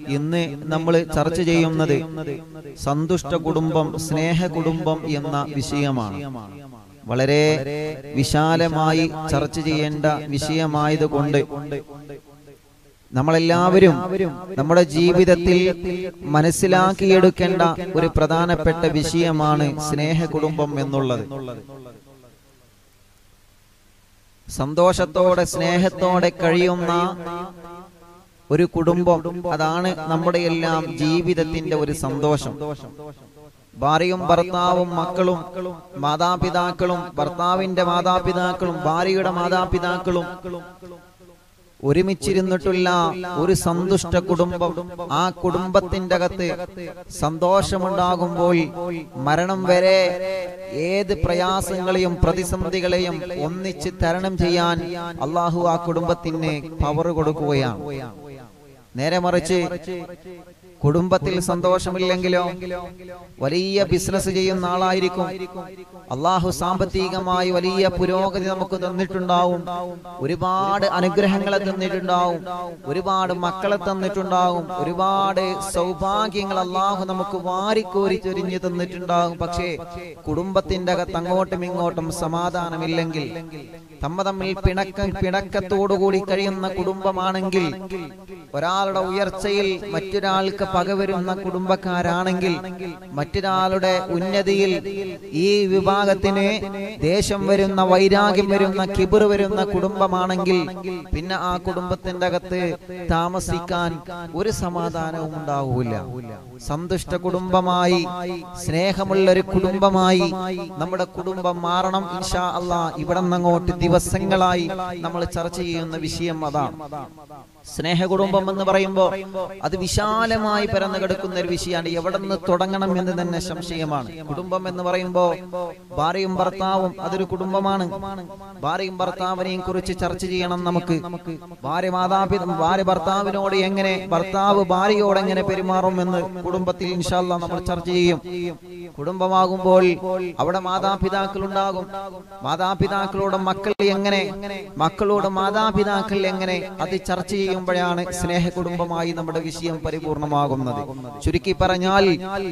ഇന്ന് നമ്മൾ ചർച്ച ചെയ്യുന്നത് സന്തുഷ്ട കുടുംബം സ്നേഹ കുടുംബം എന്ന വിഷയമാണ് വളരെ വിശാലമായി ചർച്ച ചെയ്യേണ്ട വിഷയമായതുകൊണ്ട് നമ്മളെല്ലാവരും നമ്മുടെ ജീവിതത്തിൽ മനസ്സിലാക്കിയെടുക്കേണ്ട ഒരു പ്രധാനപ്പെട്ട വിഷയമാണ് സ്നേഹ കുടുംബം എന്നുള്ളത് സന്തോഷത്തോടെ സ്നേഹത്തോടെ കഴിയുന്ന ഒരു കുടുംബം അതാണ് നമ്മുടെ എല്ലാം ജീവിതത്തിന്റെ ഒരു സന്തോഷം ഭാര്യയും ഭർത്താവും മക്കളും മാതാപിതാക്കളും ഭർത്താവിന്റെ മാതാപിതാക്കളും ഭാര്യയുടെ മാതാപിതാക്കളും ഒരുമിച്ചിരുന്നിട്ടുള്ള ഒരു സന്തുഷ്ട കുടുംബം ആ കുടുംബത്തിന്റെ അകത്ത് സന്തോഷമുണ്ടാകുമ്പോൾ മരണം വരെ ഏത് പ്രയാസങ്ങളെയും പ്രതിസന്ധികളെയും ഒന്നിച്ച് തരണം ചെയ്യാൻ അള്ളാഹു ആ കുടുംബത്തിന് പവർ കൊടുക്കുകയാണ് നേരെ മറിച്ച് കുടുംബത്തിൽ സന്തോഷമില്ലെങ്കിലോ വലിയ ബിസിനസ് ചെയ്യുന്ന ആളായിരിക്കും അള്ളാഹു സാമ്പത്തികമായി വലിയ പുരോഗതി നമുക്ക് തന്നിട്ടുണ്ടാവും ഒരുപാട് അനുഗ്രഹങ്ങളെ തന്നിട്ടുണ്ടാവും ഒരുപാട് മക്കളെ തന്നിട്ടുണ്ടാവും ഒരുപാട് സൗഭാഗ്യങ്ങൾ അള്ളാഹു നമുക്ക് വാരിക്കോരി ചൊരിഞ്ഞു തന്നിട്ടുണ്ടാകും പക്ഷേ കുടുംബത്തിന്റെ അകത്ത് അങ്ങോട്ടും ഇങ്ങോട്ടും സമാധാനമില്ലെങ്കിൽ തമ്മ തമ്മിൽ പിണക്കം പിണക്കത്തോടുകൂടി കഴിയുന്ന കുടുംബമാണെങ്കിൽ ഒരാളുടെ ഉയർച്ചയിൽ മറ്റൊരാൾക്ക് പകവരുന്ന കുടുംബക്കാരാണെങ്കിൽ മറ്റൊരാളുടെ ഉന്നതിയിൽ ഈ വിഭാഗത്തിന് ദേഷ്യം വരുന്ന വൈരാഗ്യം വരുന്ന കിബിർ വരുന്ന കുടുംബമാണെങ്കിൽ പിന്നെ ആ കുടുംബത്തിന്റെ അകത്ത് താമസിക്കാൻ ഒരു സമാധാനവും ഉണ്ടാവൂല സന്തുഷ്ട കുടുംബമായി സ്നേഹമുള്ള ഒരു കുടുംബമായി നമ്മുടെ കുടുംബം മാറണം ഇൻഷാ അള്ളാ ഇവിടെ അങ്ങോട്ട് ദിവസങ്ങളായി നമ്മൾ ചർച്ച ചെയ്യുന്ന വിഷയം അതാണ് സ്നേഹ കുടുംബം എന്ന് പറയുമ്പോ അത് വിശാലമായി പരന്നു കിടക്കുന്ന ഒരു വിഷയമാണ് എവിടെ നിന്ന് തുടങ്ങണം എന്ന് തന്നെ സംശയമാണ് കുടുംബം എന്ന് പറയുമ്പോ ഭാര്യയും ഭർത്താവും അതൊരു കുടുംബമാണ് ഭാര്യയും ഭർത്താവിനെയും കുറിച്ച് ചർച്ച ചെയ്യണം നമുക്ക് ഭാര്യ മാതാപി ഭാര്യ ഭർത്താവിനോട് എങ്ങനെ ഭർത്താവ് ഭാര്യയോട് എങ്ങനെ പെരുമാറും എന്ന് കുടുംബത്തിൽ ഇൻഷാല്ല നമ്മൾ ചർച്ച ചെയ്യും കുടുംബമാകുമ്പോൾ അവിടെ മാതാപിതാക്കൾ ഉണ്ടാകും മാതാപിതാക്കളോട് മക്കൾ എങ്ങനെ മക്കളോട് മാതാപിതാക്കൾ എങ്ങനെ അത് ചർച്ച ചെയ്യുമ്പോഴാണ് സ്നേഹ കുടുംബമായി നമ്മുടെ വിഷയം പരിപൂർണമാകുന്നത് ചുരുക്കി പറഞ്ഞാൽ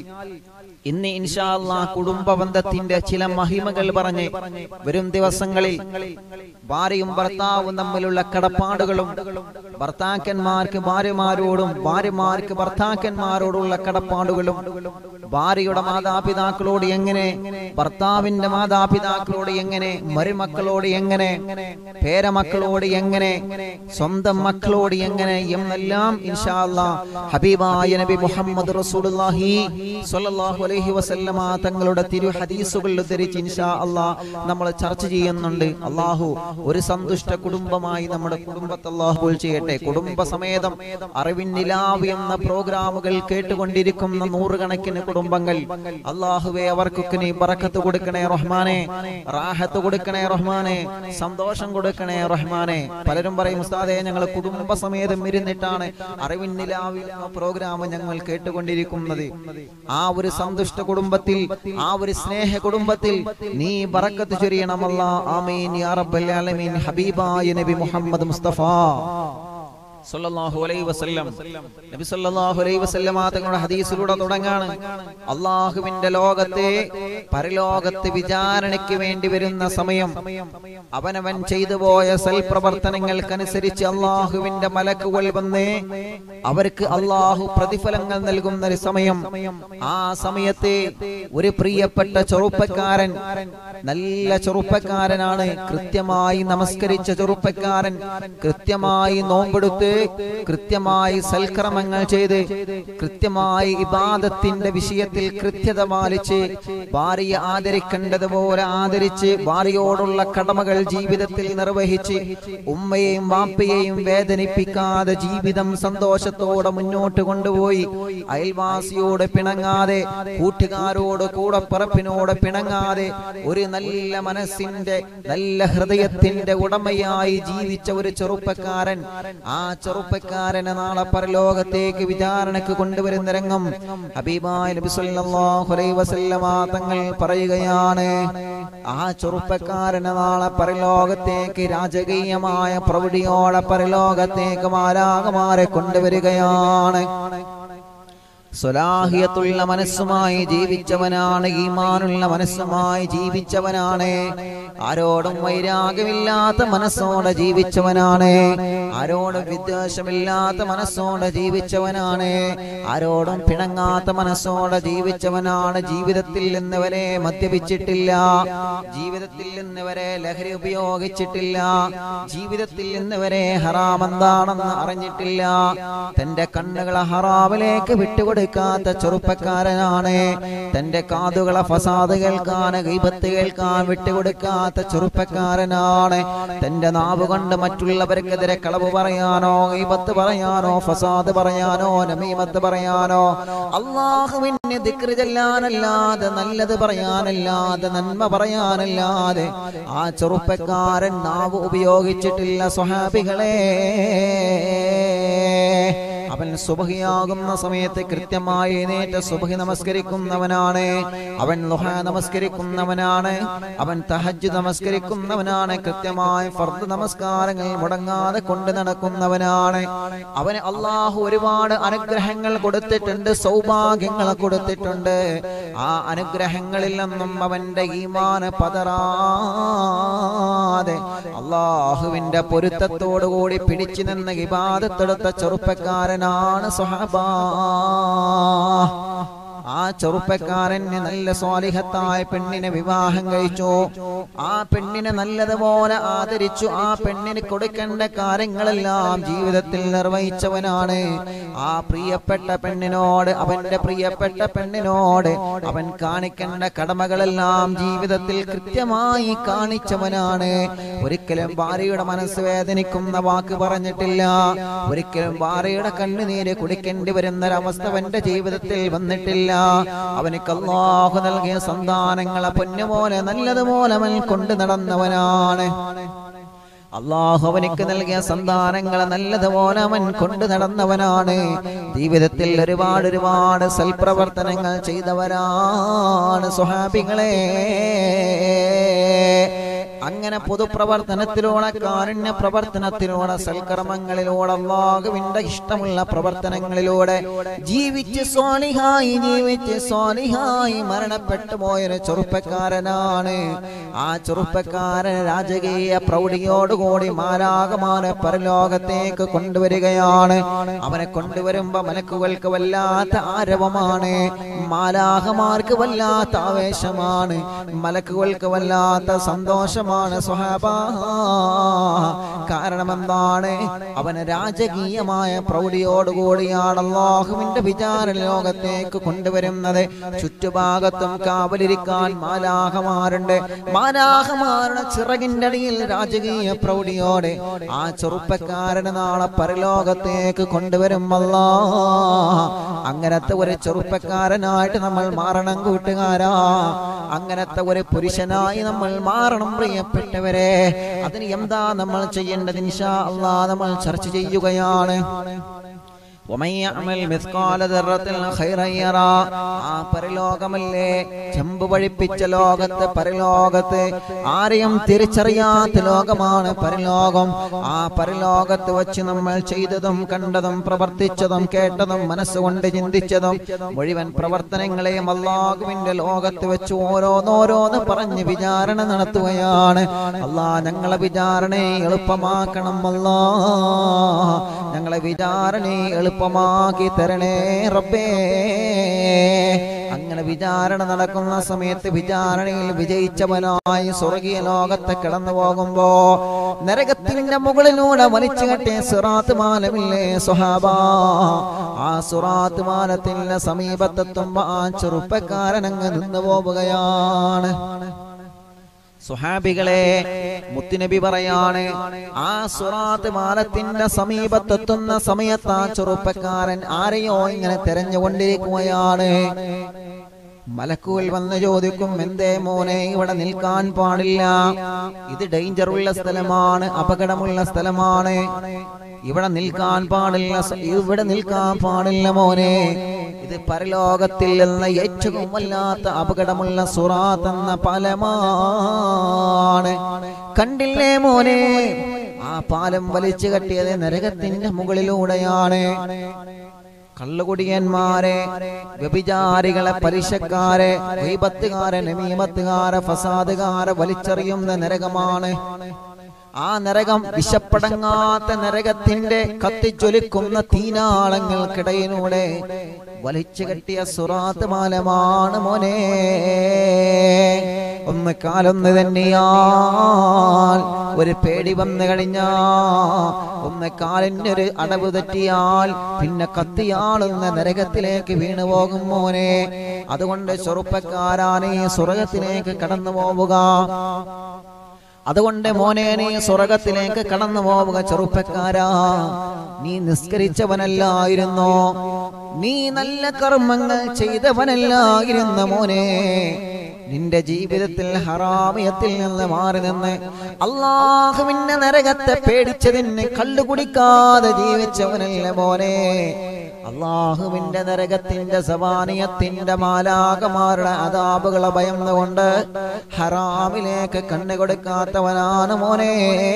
ഇന്ന് ഇൻഷാല്ല കുടുംബ ബന്ധത്തിന്റെ ചില മഹിമകൾ പറഞ്ഞ് വരും ദിവസങ്ങളിൽ ഭാര്യയും ഭർത്താവും തമ്മിലുള്ള കടപ്പാടുകളും ഭർത്താക്കന്മാർക്ക് ഭാര്യമാരോടും ഭാര്യമാർക്ക് ഭർത്താക്കന്മാരോടുള്ള കടപ്പാടുകളും ഭാര്യയുടെ മാതാപിതാക്കളോട് എങ്ങനെ ഭർത്താവിന്റെ മാതാപിതാക്കളോട് എങ്ങനെ മരുമക്കളോട് എങ്ങനെ പേരമക്കളോട് എങ്ങനെ സ്വന്തം മക്കളോട് എങ്ങനെ എന്നെല്ലാം ഇൻഷാല്ല ഹബീബായ നബി മുഹമ്മദ് റസൂലുള്ളാഹി സ്വല്ലല്ലാഹു അലൈഹി വസല്ലമ തങ്ങളുടെ തിരു ഹദീസുകൾ ഉദ്ധരിച്ച് ഇൻഷാ അല്ലാ നമ്മൾ ചർച്ച ചെയ്യുന്നുണ്ട് അള്ളാഹു ഒരു സന്തുഷ്ട കുടുംബമായി നമ്മുടെ കുടുംബത്തെ അള്ളാഹു ചെയ്യട്ടെ കുടുംബ സമേതം അറിവിൻ നിലാവ് എന്ന പ്രോഗ്രാമുകൾ കേട്ടുകൊണ്ടിരിക്കുന്ന നൂറുകണക്കിന് കുടുംബങ്ങൾ അള്ളാഹുവെ അവർക്കൊക്കെ നീ ബറക്കത്ത് കൊടുക്കണേ റഹ്മാനെ റാഹത്ത് കൊടുക്കണേ റഹ്മാനെ സന്തോഷം കൊടുക്കണേ റഹ്മാനെ പലരും പറയും ഉസ്താദെ ഞങ്ങൾ കുടുംബ സമേതം ഇരുന്നിട്ടാണ് അറിവിൻ നിലാവ് എന്ന പ്രോഗ്രാം ഞങ്ങൾ കേട്ടുകൊണ്ടിരിക്കുന്നത് ആ ഒരു സന്തുഷ്ട കുടുംബത്തിൽ ആ ഒരു സ്നേഹ കുടുംബത്തിൽ നീ ബറക്കത്ത് ചൊരിയണമല്ല ആമീൻ യാ റബ്ബൽ ആലമീൻ ഹബീബായ നബി മുഹമ്മദ് മുസ്തഫ സല്ലല്ലാഹു അലൈഹി വസല്ലം നബി സല്ലല്ലാഹു അലൈഹി വസല്ലമ തങ്ങളുടെ ഹദീസിലൂടെ തുടങ്ങാണ് അള്ളാഹുവിന്റെ ലോകത്തെ പരലോകത്ത് വിചാരണയ്ക്ക് വേണ്ടി വരുന്ന സമയം അവനവൻ ചെയ്തു പോയ സൽപ്രവർത്തനങ്ങൾക്കനുസരിച്ച് അള്ളാഹുവിന്റെ മലക്കുകൾ വന്ന് അവർക്ക് അള്ളാഹു പ്രതിഫലങ്ങൾ നൽകുന്ന ഒരു സമയം ആ സമയത്ത് ഒരു പ്രിയപ്പെട്ട ചെറുപ്പക്കാരൻ നല്ല ചെറുപ്പക്കാരനാണ് കൃത്യമായി നമസ്കരിച്ച ചെറുപ്പക്കാരൻ കൃത്യമായി നോമ്പെടുത്ത് കൃത്യമായി സൽക്രമങ്ങൾ ചെയ്ത് കൃത്യമായി ഇബാദത്തിന്റെ വിഷയത്തിൽ കൃത്യത പാലിച്ച് ഭാര്യയെ ആദരിക്കേണ്ടതുപോലെ ആദരിച്ച് ഭാര്യയോടുള്ള കടമകൾ ജീവിതത്തിൽ നിർവഹിച്ച് ഉമ്മയെയും വാപ്പയെയും വേദനിപ്പിക്കാതെ ജീവിതം സന്തോഷത്തോടെ മുന്നോട്ട് കൊണ്ടുപോയി അയൽവാസിയോട് പിണങ്ങാതെ കൂട്ടുകാരോട് കൂടപ്പിറപ്പിനോട് പിണങ്ങാതെ ഒരു നല്ല മനസ്സിന്റെ നല്ല ഹൃദയത്തിന്റെ ഉടമയായി ജീവിച്ച ഒരു ചെറുപ്പക്കാരൻ ആ ചെറുപ്പക്കാരനെ നാളെ പരലോകത്തേക്ക് വിചാരണക്ക് കൊണ്ടുവരുന്ന രംഗം ഹബീബായ നബി സല്ലല്ലാഹു അലൈഹി വസല്ലമ തങ്ങൾ പറയുകയാണ് ആ ചെറുപ്പക്കാരനെ നാളെ പരലോകത്തേക്ക് രാജകീയമായ പ്രൗഢിയോടെ പരലോകത്തേക്ക് മാരാകമാരെ കൊണ്ടുവരികയാണ് സ്വലാഹിയത്തുള്ള മനസ്സുമായി ജീവിച്ചവനാണ് ഈമാനുള്ള മനസ്സുമായി ജീവിച്ചവനാണ് ആരോടും വൈരാഗ്യമില്ലാത്ത മനസ്സോടെ ജീവിച്ചവനാണ് ആരോടും വിദ്വേഷമില്ലാത്ത മനസ്സോടെ ജീവിച്ചവനാണ് ആരോടും പിണങ്ങാത്ത മനസ്സോടെ ജീവിച്ചവനാണ് ജീവിതത്തിൽ നിന്ന് വരെ മദ്യപിച്ചിട്ടില്ല ജീവിതത്തിൽ നിന്ന് വരെ ലഹരി ഉപയോഗിച്ചിട്ടില്ല ജീവിതത്തിൽ നിന്ന് വരെ ഹറാം എന്താണെന്ന് അറിഞ്ഞിട്ടില്ല തന്റെ കണ്ണുകളെ ഹറാമിലേക്ക് വിട്ടുകൊടുക്കാത്ത ചെറുപ്പക്കാരനാണ് തന്റെ കാതുകളെ ഫസാദ് കേൾക്കാൻ ഗൈബത്ത് കേൾക്കാൻ വിട്ടുകൊടുക്കാത്ത ചെറുപ്പക്കാരനാണ് തന്റെ നാവ് കൊണ്ട് മറ്റുള്ളവർക്കെതിരെ കളവ് പറയാനോ ഗൈബത്ത് പറയാനോ ഫസാദ് പറയാനോ നമീമത്ത് പറയാനോ അള്ളാഹുവിന് ദിക്റ് ചെല്ലാനല്ലാതെ നല്ലത് പറയാനല്ലാതെ നന്മ പറയാനല്ലാതെ ആ ചെറുപ്പക്കാരൻ നാവ് ഉപയോഗിച്ചിട്ടില്ല സ്വഹാബികളെ അവൻ സുബഹിയാകുന്ന സമയത്ത് കൃത്യമായി എഴുന്നേറ്റ് സുബഹി നമസ്കരിക്കുന്നവനാണ് അവൻ ലുഹ നമസ്കരിക്കുന്നവനാണ് അവൻ തഹജ് നമസ്കരിക്കുന്നവനാണ് കൃത്യമായി ഫർദ് നമസ്കാരങ്ങൾ മുടങ്ങാതെ കൊണ്ട് നടക്കുന്നവനാണ് അവന് അള്ളാഹു ഒരുപാട് അനുഗ്രഹങ്ങൾ കൊടുത്തിട്ടുണ്ട് സൗഭാഗ്യങ്ങൾ കൊടുത്തിട്ടുണ്ട് ആ അനുഗ്രഹങ്ങളിൽ നിന്നും അവന്റെ ഈമാന് പതറാതെ അള്ളാഹുവിന്റെ പൊരുത്തത്തോടുകൂടി പിടിച്ചു നിന്ന് ഇബാദത്തെടുത്ത ചെറുപ്പക്കാരനാണ് സ്വഹബ ആ ചെറുപ്പക്കാരന് നല്ല സ്വാലിഹത്തായ പെണ്ണിനെ വിവാഹം കഴിച്ചു ആ പെണ്ണിനെ നല്ലതുപോലെ ആദരിച്ചു ആ പെണ്ണിന് കൊടുക്കേണ്ട കാര്യങ്ങളെല്ലാം ജീവിതത്തിൽ നിർവഹിച്ചവനാണ് ആ പ്രിയപ്പെട്ട പെണ്ണിനോട് അവന്റെ പ്രിയപ്പെട്ട പെണ്ണിനോട് അവൻ കാണിക്കേണ്ട കടമകളെല്ലാം ജീവിതത്തിൽ കൃത്യമായി കാണിച്ചവനാണ് ഒരിക്കലും ഭാര്യയുടെ മനസ്സ് വേദനിക്കുന്ന വാക്ക് പറഞ്ഞിട്ടില്ല ഒരിക്കലും ഭാര്യയുടെ കണ്ണുനീര് കുടിക്കേണ്ടി വരുന്ന ഒരവസ്ഥ അവന്റെ ജീവിതത്തിൽ വന്നിട്ടില്ല അവനിക്ക് അള്ളാഹു നൽകിയ സന്താനങ്ങളെ പൊന്നുപോലെ നല്ലതുപോലെ അവൻ കൊണ്ടു നടന്നവനാണ് അള്ളാഹു അവനിക്ക് നൽകിയ സന്താനങ്ങളെ നല്ലതുപോലെ അവൻ കൊണ്ടു നടന്നവനാണ് ജീവിതത്തിൽ ഒരുപാട് ഒരുപാട് സൽപ്രവർത്തനങ്ങൾ ചെയ്തവരാണ് സുഹാബികളെ അങ്ങനെ പൊതുപ്രവർത്തനത്തിലൂടെ കാരുണ്യ പ്രവർത്തനത്തിലൂടെ സൽക്കർമ്മങ്ങളിലൂടെ അള്ളാഹുവിന്റെ ഇഷ്ടമുള്ള പ്രവർത്തനങ്ങളിലൂടെ ജീവിച്ച് സ്വാലിഹായി ജീവിച്ച് സ്വാലിഹായി മരണപ്പെട്ടു പോയൊരു ചെറുപ്പക്കാരനാണ് ആ ചെറുപ്പക്കാരൻ രാജകീയ പ്രൗഢിയോടുകൂടി മാലാകമാന പരലോകത്തേക്ക് കൊണ്ടുവരികയാണ് അവനെ കൊണ്ടുവരുമ്പോ മലക്കുകൾക്ക് വല്ലാത്ത ആരവമാണ് മാലാഹമാർക്ക് വല്ലാത്ത ആവേശമാണ് മലക്കുകൾക്ക് വല്ലാത്ത സന്തോഷമാണ് സ്വഹാബ കാരണം എന്താണ് അവന് രാജകീയമായ പ്രൗഢിയോടുകൂടിയാണ് അള്ളാഹുവിന്റെ വിചാര ലോകത്തേക്ക് കൊണ്ടുവരുന്നത് ചുറ്റുഭാഗത്തും കാവലിരിക്കാൻ മാലാഹമാരുണ്ട് മാലാഹമാരുടെ ചിറകിന്റെ അടിയിൽ രാജകീയ പ്രൗഢിയോടെ ആ ചെറുപ്പക്കാരനെ നാളെ പരലോകത്തേക്ക് കൊണ്ടുവരുമല്ല അങ്ങനത്തെ ഒരു ചെറുപ്പക്കാരനായിട്ട് നമ്മൾ മാറണം കൂട്ടുകാരാ അങ്ങനത്തെ ഒരു പുരുഷനായി നമ്മൾ മാറണം പ്രിയപ്പെട്ടവരെ അതിന് എന്താ നമ്മൾ ചെയ്യേണ്ടത് ഇൻഷാ അള്ളാ നമ്മൾ ചർച്ച ചെയ്യുകയാണ് ومن يعمل مثقال ذرة خيرا يرى ആ പരലോകമല്ലേ ചെമ്പ് പഴിപ്പിച്ച ലോകത്ത് പരലോകത്ത് ആരെയും തിരിച്ചറിയാത്ത ലോകമാണ് പരലോകം ആ പരലോകത്ത് വച്ച് നമ്മൾ ചെയ്തതും കണ്ടതും പ്രവർത്തിച്ചതും കേട്ടതും മനസ്സുകൊണ്ട് ചിന്തിച്ചതും മുഴുവൻ പ്രവർത്തനങ്ങളെയും അള്ളാഹുവിന്റെ ലോകത്ത് വെച്ച് ഓരോന്നോരോന്ന് പറഞ്ഞ് വിചാരണ നടത്തുകയാണ് അള്ളാ ഞങ്ങളെ വിചാരണയെ എളുപ്പമാക്കണം അല്ലാ ഞങ്ങളെ വിചാരണയെ എളുപ്പമാക്കി തരണേ റബ്ബേ അങ്ങനെ വിചാരണ നടക്കുന്ന സമയത്ത് വിചാരണയിൽ വിജയിച്ചവനായി സ്വർഗീയ ലോകത്തെ കടന്നു പോകുമ്പോ നരകത്തിന്റെ മുകളിലൂടെ വലിച്ചു കെട്ടിയ സുറാത്ത് മാലമില്ലേ സുഹാബ ആ സുറാത്ത് മാലത്തിന്റെ സമീപത്തെത്തുമ്പോ ആ ചെറുപ്പക്കാരൻ അങ്ങ് നിന്നു പോവുകയാണ് സുഹാബികളെ മുത്തുനബി പറയാണ് ആ സുറാത്ത് മാലത്തിന്റെ സമീപത്തെത്തുന്ന സമയത്ത് ആ ചെറുപ്പക്കാരൻ ആരെയോ ഇങ്ങനെ തെരഞ്ഞുകൊണ്ടിരിക്കുകയാണ് മലക്കുകൾ വന്ന് ചോദിക്കും എന്തേ മോനെ ഇവിടെ നിൽക്കാൻ പാടില്ല ഇത് ഡേഞ്ചർ ഉള്ള സ്ഥലമാണ് അപകടമുള്ള സ്ഥലമാണ് ഇവിടെ നിൽക്കാൻ പാടില്ല സ- ഇവിടെ നിൽക്കാൻ പാടില്ല മോനെ ഇത് പരലോകത്തിൽ നിന്ന് ഏറ്റവും വല്ലാത്ത അപകടമുള്ള സുറാത്ത് എന്ന പാലമാണ് കണ്ടില്ലേ മോനെ ആ പാലം വലിച്ചു കെട്ടിയത് നരകത്തിന്റെ മുകളിലൂടെയാണ് കള്ളുകുടിയന്മാരെ വ്യഭിചാരികളെ പലിശക്കാരെ വൈപത്തുകാരെ നമീമത്തുകാരെ ഫസാദുകാരെ വലിച്ചെറിയുന്ന നരകമാണ് ആ നരകം വിശപ്പടങ്ങാത്ത നരകത്തിന്റെ കത്തിജ്വലിക്കുന്ന തീനാളങ്ങൾക്കിടയിലൂടെ വലിച്ചു കെട്ടിയ സുറാത്ത് മാലമാണ് മോനെ ഒന്ന് കാലൊന്ന് തന്നെയാൽ ഒരു പേടി വന്നു കഴിഞ്ഞാ ഒന്ന് കാലിനൊരു അടവ് തെറ്റിയാൽ പിന്നെ കത്തിയാളുന്ന നരകത്തിലേക്ക് വീണു പോകും മോനെ അതുകൊണ്ട് ചെറുപ്പക്കാരാനേ സ്വർഗത്തിലേക്ക് കടന്നു പോവുക അതുകൊണ്ട് മോനെ നീ സ്വർഗത്തിലേക്ക് കടന്നു പോവുക ചെറുപ്പക്കാരാ നീ നിസ്കരിച്ചവനല്ലായിരുന്നോ നീ നല്ല കർമ്മങ്ങൾ ചെയ്തവനല്ലായിരുന്ന മോനെ നിന്റെ ജീവിതത്തിൽ ഹറാമിയത്തിൽ നിന്ന് മാറി നിന്ന് അള്ളാഹുവിന്റെ നരകത്തെ പേടിച്ചതിന് കള്ളു കുടിക്കാതെ ജീവിച്ചവനല്ല മോനെ അള്ളാഹുവിന്റെ നരകത്തിന്റെ സവാനിയത്തിന്റെ മാലാകമാരുടെ അതാപുകളെ ഭയന്നുകൊണ്ട് ഹറാമിലേക്ക് കണ്ണു കൊടുക്കാത്തവനാണ് മോനെ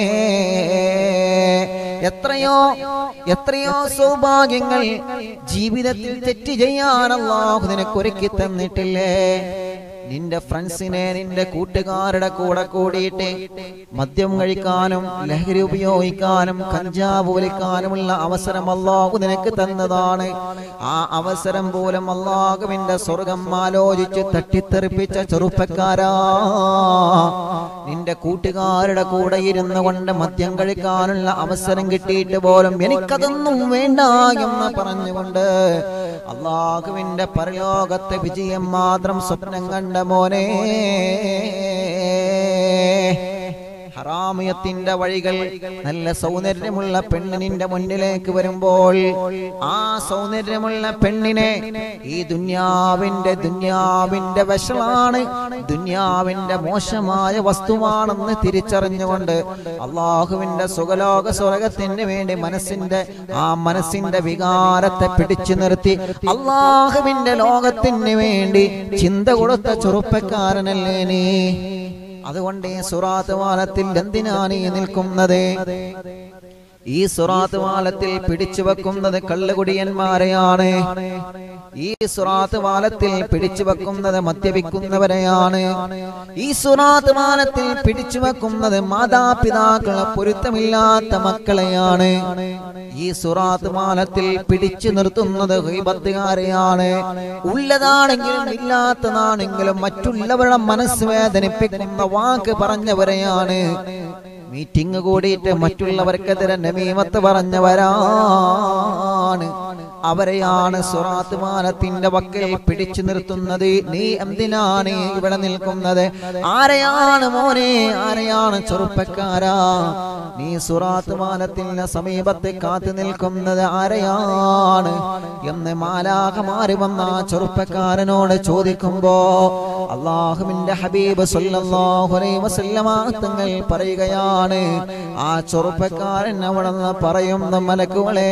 എത്രയോ എത്രയോ സൗഭാഗ്യങ്ങൾ ജീവിതത്തിൽ തെറ്റ് ചെയ്യാൻ അള്ളാഹു നിനക്ക് ഒരുക്കി തന്നിട്ടില്ലേ നിന്റെ ഫ്രണ്ട്സിനെ നിന്റെ കൂട്ടുകാരുടെ കൂടെ കൂടിയിട്ട് മദ്യം കഴിക്കാനും ലഹരി ഉപയോഗിക്കാനും കഞ്ചാവ് വലിക്കാനുമുള്ള അവസരം അള്ളാഹു നിനക്ക് തന്നതാണ് ആ അവസരം പോലും അള്ളാഹുവിന്റെ സ്വർഗം ആലോചിച്ച് തട്ടിത്തെറിപ്പിച്ച ചെറുപ്പക്കാരാ നിന്റെ കൂട്ടുകാരുടെ കൂടെ ഇരുന്ന് കൊണ്ട് മദ്യം കഴിക്കാനുള്ള അവസരം കിട്ടിയിട്ട് പോലും എനിക്കതൊന്നും വേണ്ട എന്ന് പറഞ്ഞുകൊണ്ട് അള്ളാഹുവിന്റെ പരലോകത്തെ വിജയം മാത്രം സ്വപ്നം കണ്ട മോനെ ഹറാമിയത്തിന്റെ വഴികൾ നല്ല സൗന്ദര്യമുള്ള പെണ്ണിനിന്റെ മുന്നിലേക്ക് വരുമ്പോൾ ആ സൗന്ദര്യമുള്ള പെണ്ണിനെ ഈ ദുന്യാവിന്റെ ദുന്യാവിന്റെ വശമാണ് ദുന്യാവിന്റെ മോശമായ വസ്തുവാണെന്ന് തിരിച്ചറിഞ്ഞുകൊണ്ട് അള്ളാഹുവിന്റെ സുഖലോക സ്വർഗത്തിന് വേണ്ടി മനസ്സിന്റെ ആ മനസ്സിന്റെ വികാരത്തെ പിടിച്ചു നിർത്തി അള്ളാഹുവിന്റെ ലോകത്തിന് വേണ്ടി ചിന്ത കൊടുത്ത ചെറുപ്പക്കാരനല്ലേ നീ അതുകൊണ്ട് ഈ സുറാത്ത് വാലത്തിൽ എന്തിനാണ് ഈ നിൽക്കുന്നത് ഈ സുറാത്ത് വാലത്തിൽ പിടിച്ചു വെക്കുന്നത് കള്ളുകുടിയന്മാരെയാണ് ഈ സുറാത്ത് വാലത്തിൽ പിടിച്ചു വെക്കുന്നത് മദ്യപിക്കുന്നവരെയാണ് ഈ സുറാത്ത് വാലത്തിൽ പിടിച്ചു വെക്കുന്നത് മാതാപിതാക്കളെ പൊരുത്തമില്ലാത്ത മക്കളെയാണ് ഈ സുറാത്ത് മാലത്തിൽ പിടിച്ചു നിർത്തുന്നത് ഹൈബത്തുകാരെയാണ് ഉള്ളതാണെങ്കിലും ഇല്ലാത്തതാണെങ്കിലും മറ്റുള്ളവരുടെ മനസ്സ് വേദനിപ്പിക്കുന്ന വാക്ക് പറഞ്ഞവരെയാണ് മീറ്റിംഗ് കൂടിയിട്ട് മറ്റുള്ളവർക്കെതിരെ നമീമത്ത് പറഞ്ഞവരാണ് അവരെയാണ് സുറാത്ത് മാനത്തിന്റെ വക്കൽ പിടിച്ചു നിർത്തുന്നത് നീ എന്തിനാണ് ഇവിടെ നിൽക്കുന്നത് ആരെയാണ് മോനെ ആരെയാണ് ചെറുപ്പക്കാരാ നീ സുറാത്ത് മാനത്തിന്റെ സമീപത്ത് കാത്തു നിൽക്കുന്നത് ആരെയാണ് എന്ന് മാലാഹമാര് വന്ന ആ ചെറുപ്പക്കാരനോട് ചോദിക്കുമ്പോ അള്ളാഹുവിന്റെ ഹബീബ് സല്ലല്ലാഹു അലൈഹി വസല്ലമ തങ്ങൾ പറയുകയാണ് ആ ചെറുപ്പക്കാരൻ അവിടെ നിന്ന് പറയുന്ന മലക്കുകളെ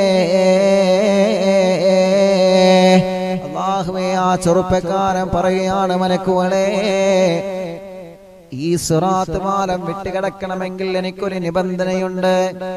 അള്ളാഹുവേ ആ ചെറുപ്പക്കാരൻ പറയുകയാണ് മലക്കുകളെ ഈ സുറാത്ത് മാലം വിട്ടുകിടക്കണമെങ്കിൽ എനിക്കൊരു നിബന്ധനയുണ്ട്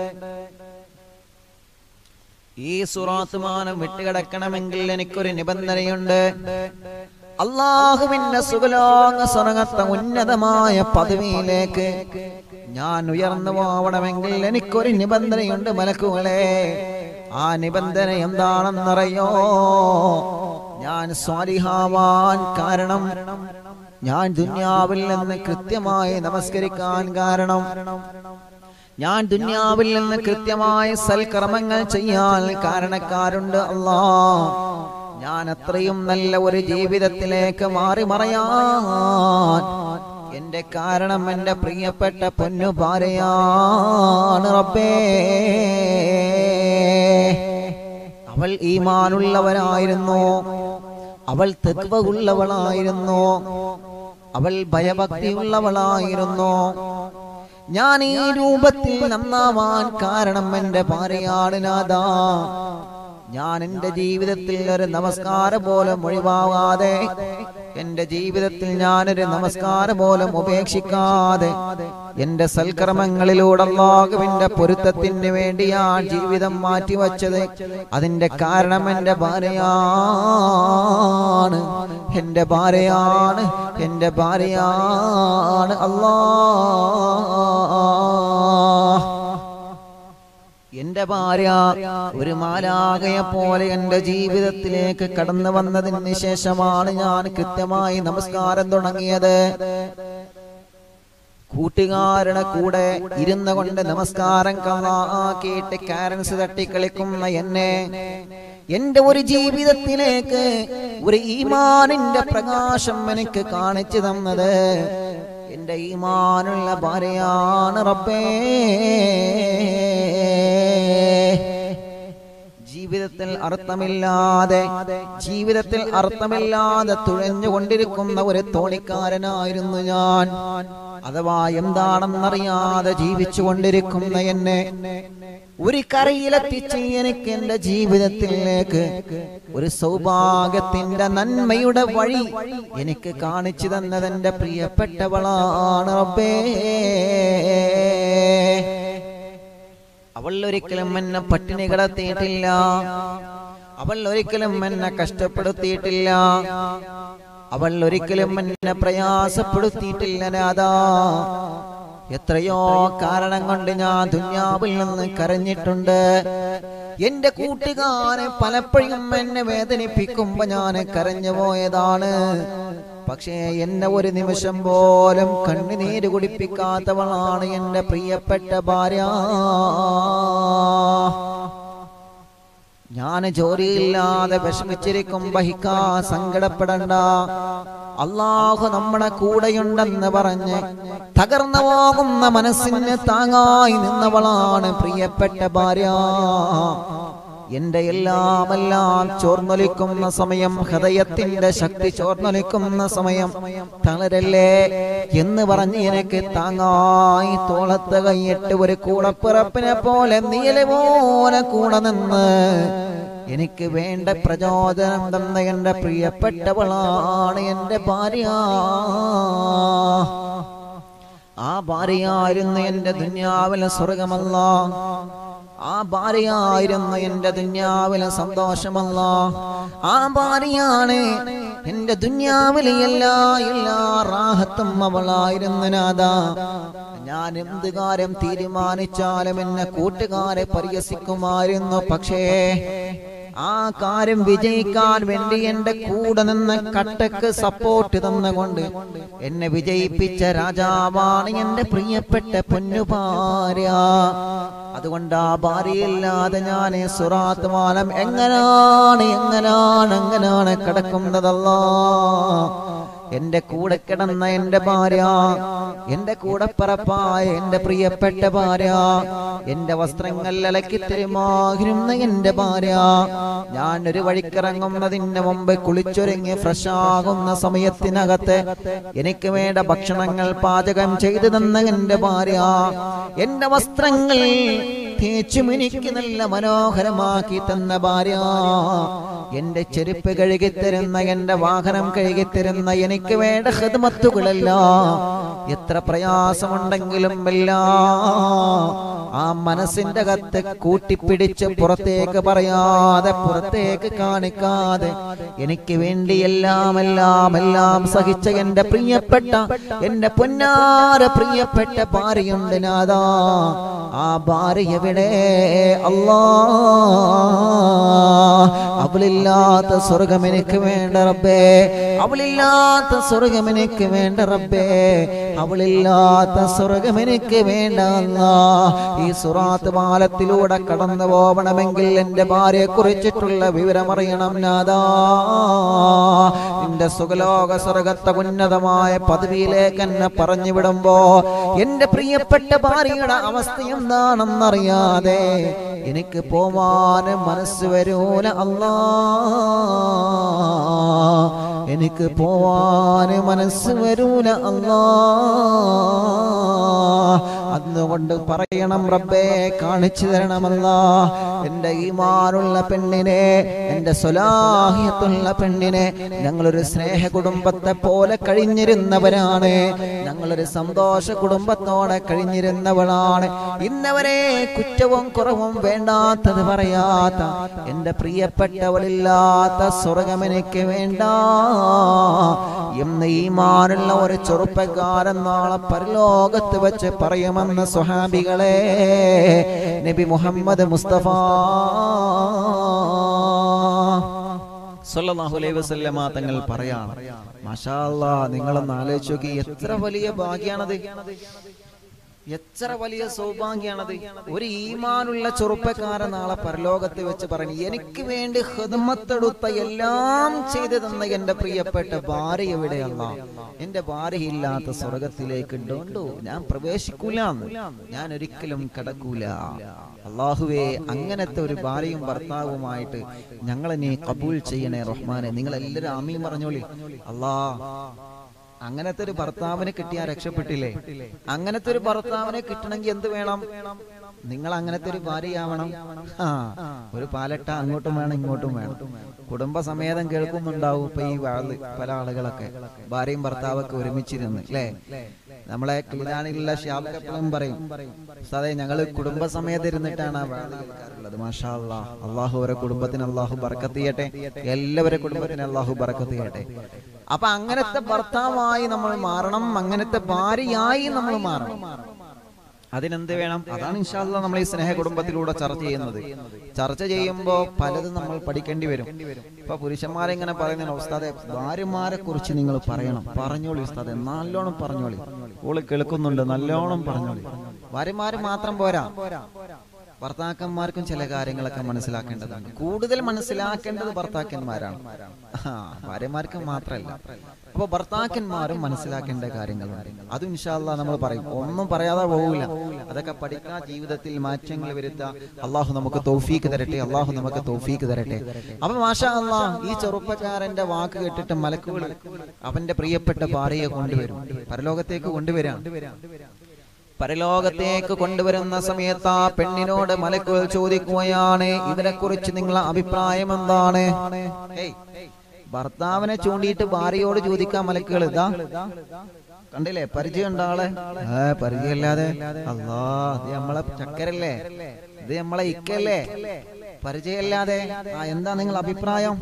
ഈ സുറാത്ത് മാനം വിട്ടുകിടക്കണമെങ്കിൽ എനിക്കൊരു നിബന്ധനയുണ്ട് അള്ളാഹുവിന്റെ സുഖലോക സ്വർഗത്തെ ഉന്നതമായ പദവിയിലേക്ക് ഞാൻ ഉയർന്നു പോവണമെങ്കിൽ എനിക്കൊരു നിബന്ധനയുണ്ട് മലക്കുകളെ ആ നിബന്ധന എന്താണെന്നറിയോ ഞാൻ സ്വാലിഹാവാൻ കാരണം ഞാൻ ദുന്യാവിൽ നിന്ന് കൃത്യമായി നമസ്കരിക്കാൻ കാരണം ഞാൻ ദുന്യാവിൽ നിന്ന് കൃത്യമായ സൽക്കർമ്മങ്ങൾ ചെയ്യാൻ കാരണക്കാരുണ്ട് അല്ലാ ഞാൻ അത്രയും നല്ല ഒരു ജീവിതത്തിലേക്ക് മാറി മറയാൻ എന്റെ കാരണം എന്റെ പ്രിയപ്പെട്ട പൊന്നു ഭാര്യയാണ് റബ്ബേ അവൾ ഈമാനുള്ളവരായിരുന്നു അവൾ തെക്വ ഉള്ളവളായിരുന്നു അവൾ ഭയഭക്തിയുള്ളവളായിരുന്നു ഞാൻ ഈ രൂപത്തിൽ നന്നാവാൻ കാരണം എന്റെ ഭാര്യയാണ് നാഥാ ഞാൻ എന്റെ ജീവിതത്തിൽ ഒരു നമസ്കാരം പോലും ഒഴിവാകാതെ എന്റെ ജീവിതത്തിൽ ഞാനൊരു നമസ്കാരം പോലും ഉപേക്ഷിക്കാതെ എന്റെ സൽക്കർമ്മങ്ങളിലൂടെ അള്ളാഹുവിന്റെ പൊരുത്തത്തിന് വേണ്ടിയാണ് ജീവിതം മാറ്റിവെച്ചത് അതിന്റെ കാരണം എന്റെ ഭാര്യയാണ് എന്റെ ഭാര്യയാണ് എന്റെ ഭാര്യയാണ് അല്ലാ എന്റെ ഭാര്യ ഒരു മാലാകയെ പോലെ എന്റെ ജീവിതത്തിലേക്ക് കടന്നു വന്നതിന് ശേഷമാണ് ഞാൻ കൃത്യമായി നമസ്കാരം തുടങ്ങിയത് കൂട്ടുകാരുടെ കൂടെ ഇരുന്നു കൊണ്ട് നമസ്കാരം കളാക്കിയിട്ട് കാരൻസ് തട്ടിക്കളിക്കുന്ന എന്നെ എന്റെ ഒരു ജീവിതത്തിലേക്ക് ഒരു ഈമാനിന്റെ പ്രകാശം എനിക്ക് കാണിച്ചു തന്നത് എന്റെ ഈമാനുള്ള ഭാര്യയാണ് റബ്ബേ ജീവിതത്തിൽ അർത്ഥമില്ലാതെ ജീവിതത്തിൽ അർത്ഥമില്ലാതെ തുഴഞ്ഞുകൊണ്ടിരിക്കുന്ന ഒരു തോണിക്കാരനായിരുന്നു ഞാൻ അഥവാ എന്താണെന്നറിയാതെ ജീവിച്ചു കൊണ്ടിരിക്കുന്ന എന്നെ ഒരു കരയിലെത്തിച്ച് എനിക്ക് എന്റെ ജീവിതത്തിലേക്ക് ഒരു സൗഭാഗ്യത്തിന്റെ നന്മയുടെ വഴി എനിക്ക് കാണിച്ചു തന്നത് എന്റെ പ്രിയപ്പെട്ടവളാണ് റബ്ബേ അവൾ ഒരിക്കലും എന്നെ പട്ടിണി കിടത്തിയിട്ടില്ല അവൾ ഒരിക്കലും എന്നെ കഷ്ടപ്പെടുത്തിയിട്ടില്ല അവൾ ഒരിക്കലും എന്നെ പ്രയാസപ്പെടുത്തിയിട്ടില്ല നാഥാ എത്രയോ കാരണം കൊണ്ട് ഞാൻ ദുന്യാവിൽ നിന്ന് കരഞ്ഞിട്ടുണ്ട് എന്റെ കൂട്ടുകാരെ പലപ്പോഴും എന്നെ വേദനിപ്പിക്കുമ്പോ ഞാൻ കരഞ്ഞു പോയതാണ് പക്ഷേ എന്നെ ഒരു നിമിഷം പോലും കണ്ണുനീര് കുടിപ്പിക്കാത്തവളാണ് എന്റെ പ്രിയപ്പെട്ട ഭാര്യ ഞാൻ ജോലിയില്ലാതെ വിഷമിച്ചിരിക്കും ബഹിക്കാ സങ്കടപ്പെടണ്ട അള്ളാഹു നമ്മുടെ കൂടെയുണ്ടെന്ന് പറഞ്ഞ് തകർന്നു പോകുന്ന മനസ്സിന് താങ്ങായി നിന്നവളാണ് പ്രിയപ്പെട്ട ഭാര്യ എന്റെ എല്ലാം എല്ലാം ചോർന്നൊലിക്കുന്ന സമയം ഹൃദയത്തിന്റെ ശക്തി ചോർന്നൊലിക്കുന്ന സമയം തളരല്ലേ എന്ന് പറഞ്ഞ് എനിക്ക് താങ്ങായി തോളത്ത് കൈയിട്ട് ഒരു കൂടപ്പിറപ്പിനെ പോലെ നീല പോലെ കൂടെ നിന്ന് എനിക്ക് വേണ്ട പ്രചോദനം തന്ന എന്റെ പ്രിയപ്പെട്ടവളാണ് എന്റെ ഭാര്യ ആ ഭാര്യയായിരുന്നു എന്റെ ദുന്യാവിലെ സ്വർഗമല്ല ആ ഭാര്യയായിരുന്നു എന്റെ ദുന്യാവിലെ സന്തോഷമല്ല ആ ഭാര്യയാണ് എന്റെ ദുന്യാവിലെ എല്ലാ എല്ലാ റാഹത്തും അവളായിരുന്നു നാദാ ഞാൻ എന്ത് കാര്യം തീരുമാനിച്ചാലും എന്നെ കൂട്ടുകാരെ പരിഹസിക്കുമായിരുന്നു പക്ഷേ ആ കാര്യം വിജയിക്കാൻ വേണ്ടി എന്റെ കൂടെ നിന്ന് കട്ടക്ക് സപ്പോർട്ട് തന്നുകൊണ്ട് എന്നെ വിജയിപ്പിച്ച രാജാവാണ് എന്റെ പ്രിയപ്പെട്ട പൊന്നുഭാര്യ അതുകൊണ്ട് ആ ഭാര്യയില്ലാതെ ഞാൻ സുറാത്ത് മാലം എങ്ങനാണ് എങ്ങനാണ് എങ്ങനാണ് കിടക്കുന്നതല്ലോ എന്റെ കൂടെ കിടന്ന എന്റെ ഭാര്യ എന്റെ കൂടെ പറപ്പായ എന്റെ പ്രിയപ്പെട്ട ഭാര്യ എന്റെ വസ്ത്രങ്ങൾ അലക്കി തിരുമാകുന്ന എന്റെ ഭാര്യ ഞാൻ ഒരു വഴിക്കിറങ്ങുന്നതിന് മുമ്പ് കുളിച്ചൊരുങ്ങി ഫ്രഷ് ആകുന്ന സമയത്തിനകത്ത് എനിക്ക് വേണ്ട ഭക്ഷണങ്ങൾ പാചകം ചെയ്തു തന്ന എന്റെ ഭാര്യ എന്റെ വസ്ത്രങ്ങൾ തേച്ചു മിനിക്ക് നല്ല മനോഹരമാക്കി തന്ന ഭാര്യ എന്റെ ചെരുപ്പ് കഴുകി തരുന്ന എന്റെ വാഹനം കഴുകി തരുന്ന എനിക്ക് വേണ്ട ഹൃദമത്തുകളല്ല എത്ര പ്രയാസമുണ്ടെങ്കിലും എല്ലാം ആ മനസ്സിന്റെ കത്ത് കൂട്ടിപ്പിടിച്ച് പുറത്തേക്ക് പറയാതെ പുറത്തേക്ക് കാണിക്കാതെ എനിക്ക് വേണ്ടി എല്ലാം എല്ലാം എല്ലാം സഹിച്ച എന്റെ പ്രിയപ്പെട്ട എന്റെ പൊന്നാര പ്രിയപ്പെട്ട ഭാര്യയുണ്ട് നാദാ ആ ഭാര്യ എവിടെ അല്ലാ അവളില്ലാത്ത സ്വർഗം എനിക്ക് വേണ്ട റബ്ബേ അവളില്ലാത്ത സ്വർഗം എനിക്ക് വേണ്ട റബ്ബേ അവളില്ലാത്ത സ്വർഗം എനിക്ക് വേണ്ട അല്ലാ. ഈ സുറാത്ത് പാലത്തിലൂടെ കടന്നു പോവണമെങ്കിൽ എന്റെ ഭാര്യയെ കുറിച്ചിട്ടുള്ള വിവരമറിയണം നാദാ നിന്റെ സുഖലോക സ്വർഗത്തെ ഉന്നതമായ പദവിയിലേക്ക് എന്നെ പറഞ്ഞു വിടുമ്പോ എന്റെ പ്രിയപ്പെട്ട ഭാര്യയുടെ അവസ്ഥ എന്താണെന്നറിയാതെ എനിക്ക് പോവാൻ മനസ്സ് വരൂല അല്ലാ എനിക്ക് പോവാൻ മനസ്സ് വരൂല അല്ലാ അതുകൊണ്ട് പറയണം റബ്ബേ കാണിച്ചു തരണമല്ല എന്റെ ഈമാനുള്ള പെണ്ണിനെ എന്റെ സ്വലാഹിയത്തുള്ള പെണ്ണിനെ ഞങ്ങളൊരു സ്നേഹ കുടുംബത്തെ പോലെ കഴിഞ്ഞിരുന്നവരാണ് ഞങ്ങളൊരു സന്തോഷ കുടുംബത്തോടെ കഴിഞ്ഞിരുന്നവളാണ് ഇന്നവരെ കുറ്റവും കുറവും വേണ്ടാത്തത് പറയാത്ത എന്റെ പ്രിയപ്പെട്ടവളില്ലാത്ത സ്വർഗം എനിക്ക് വേണ്ട എന്ന് ഈമാനുള്ള ഒരു ചെറുപ്പക്കാരൻ നാളെ പരലോകത്ത് വെച്ച് പറയുമെന്ന് സ്വഹാബികളെ നബി മുഹമ്മദ് മുസ്തഫ സല്ലല്ലാഹു അലൈഹി വസല്ലമ തങ്ങൾ പറയാണ് മാഷാ അല്ലാ നിങ്ങളൊന്ന് ആലോചിച്ച് നോക്കി എത്ര വലിയ ഭാഗ്യാണത് എത്ര വലിയ സൗഭാഗ്യാണത് ഒരു ഈമാനുള്ള ചെറുപ്പക്കാരൻ നാളെ പരലോകത്ത് വെച്ച് പറഞ്ഞു എനിക്ക് വേണ്ടി ഹൃദമത്തെടുത്ത എല്ലാം ചെയ്തു തന്ന എന്റെ പ്രിയപ്പെട്ട ഭാര്യ എവിടെയല്ല എന്റെ ഭാര്യയില്ലാത്ത സ്വർഗത്തിലേക്ക് ഉണ്ടോണ്ടോ ഞാൻ പ്രവേശിക്കൂല ഞാൻ ഒരിക്കലും കടക്കൂല അള്ളാഹുവേ അങ്ങനത്തെ ഒരു ഭാര്യയും ഭർത്താവുമായിട്ട് ഞങ്ങളെ നീ കബൂൽ ചെയ്യണേ റഹ്മാനെ നിങ്ങൾ എല്ലാവരും ആമീൻ പറഞ്ഞോളി അല്ലാ അങ്ങനത്തെ ഒരു ഭർത്താവിനെ കിട്ടിയാ രക്ഷപ്പെട്ടില്ലേ അങ്ങനത്തെ ഒരു ഭർത്താവിനെ കിട്ടണമെങ്കിൽ എന്ത് വേണം നിങ്ങൾ അങ്ങനത്തെ ഒരു ഭാര്യയാവണം ആ ഒരു പാലട്ട അങ്ങോട്ടും വേണം ഇങ്ങോട്ടും വേണം കുടുംബസമേതം കേൾക്കുന്നുണ്ടാവും ഇപ്പൊ ഈ വാള് പല ആളുകളൊക്കെ ഭാര്യയും ഭർത്താവൊക്കെ ഒരുമിച്ചിരുന്ന് അല്ലേ നമ്മളെ കിളിനാണിലുള്ള ഷ്യാബ് എപ്പോഴും പറയും അതെ ഞങ്ങൾ കുടുംബസമേതം ഇരുന്നിട്ടാണ് ആ വാള് കേൾക്കാറുള്ളത് മാഷാ അല്ലാ അള്ളാഹു അവരെ കുടുംബത്തിന് അള്ളാഹു ബർക്കത്ത് ചെയ്യട്ടെ എല്ലാവരുടെ കുടുംബത്തിന് അള്ളാഹു ബർക്കത്ത് ചെയ്യട്ടെ അപ്പൊ അങ്ങനത്തെ ഭർത്താവായി നമ്മൾ മാറണം അങ്ങനത്തെ ഭാര്യയായി നമ്മൾ മാറണം അതിനെന്ത് വേണം അതാണ് ഇൻഷാല്ല നമ്മൾ ഈ സ്നേഹ കുടുംബത്തിലൂടെ ചർച്ച ചെയ്യുന്നത് ചർച്ച ചെയ്യുമ്പോൾ പലതും നമ്മൾ പഠിക്കേണ്ടി വരും ഇപ്പൊ പുരുഷന്മാരെ ഇങ്ങനെ പറയുന്ന ഉസ്താദെ ഭാര്യമാരെ കുറിച്ച് നിങ്ങൾ പറയണം പറഞ്ഞോളി ഉസ്താദെ നല്ലോണം പറഞ്ഞോളി ഓള് കേൾക്കുന്നുണ്ട് നല്ലോണം പറഞ്ഞോളി ഭാര്യമാര് മാത്രം പോരാ ഭർത്താക്കന്മാർക്കും ചില കാര്യങ്ങളൊക്കെ മനസ്സിലാക്കേണ്ടതാണ് കൂടുതൽ മനസ്സിലാക്കേണ്ടത് ഭർത്താക്കന്മാരാണ് ആ, ഭാര്യമാർക്ക് മാത്രമല്ല അപ്പൊ ഭർത്താക്കന്മാരും മനസ്സിലാക്കേണ്ട കാര്യങ്ങളുണ്ട് അതും ഇൻഷാല്ല നമ്മൾ പറയും ഒന്നും പറയാതെ പോകില്ല അതൊക്കെ പഠിക്കാൻ ജീവിതത്തിൽ മാറ്റങ്ങൾ വരുത്താം അള്ളാഹു നമുക്ക് തൗഫീക്ക് തരട്ടെ അള്ളാഹു നമുക്ക് തൗഫീക്ക് തരട്ടെ അപ്പൊ മാഷാ അള്ളാ ഈ ചെറുപ്പക്കാരന്റെ വാക്ക് കേട്ടിട്ട് മലക്കുകൾ അവന്റെ പ്രിയപ്പെട്ട ഭാര്യയെ കൊണ്ടുവരും പരലോകത്തേക്ക് കൊണ്ടുവരാം പരലോകത്തേക്ക് കൊണ്ടുവരുന്ന സമയത്ത് ആ പെണ്ണിനോട് മലക്കുകൾ ചോദിക്കുകയാണ് ഇതിനെ കുറിച്ച് നിങ്ങളെ അഭിപ്രായം എന്താണ് ഏയ്, ഭർത്താവിനെ ചൂണ്ടിയിട്ട് ഭാര്യയോട് ചോദിക്കാൻ മലക്കുകൾ ഇതാ കണ്ടില്ലേ പരിചയം ഉണ്ട ആളെ ഏ പരിചയമില്ലാതെ അല്ലാ ഇത് നമ്മളെ ചക്കരല്ലേ ഇത് നമ്മളെ ഇക്കല്ലേ പരിചയമില്ലാതെ ആ എന്താ നിങ്ങൾ അഭിപ്രായം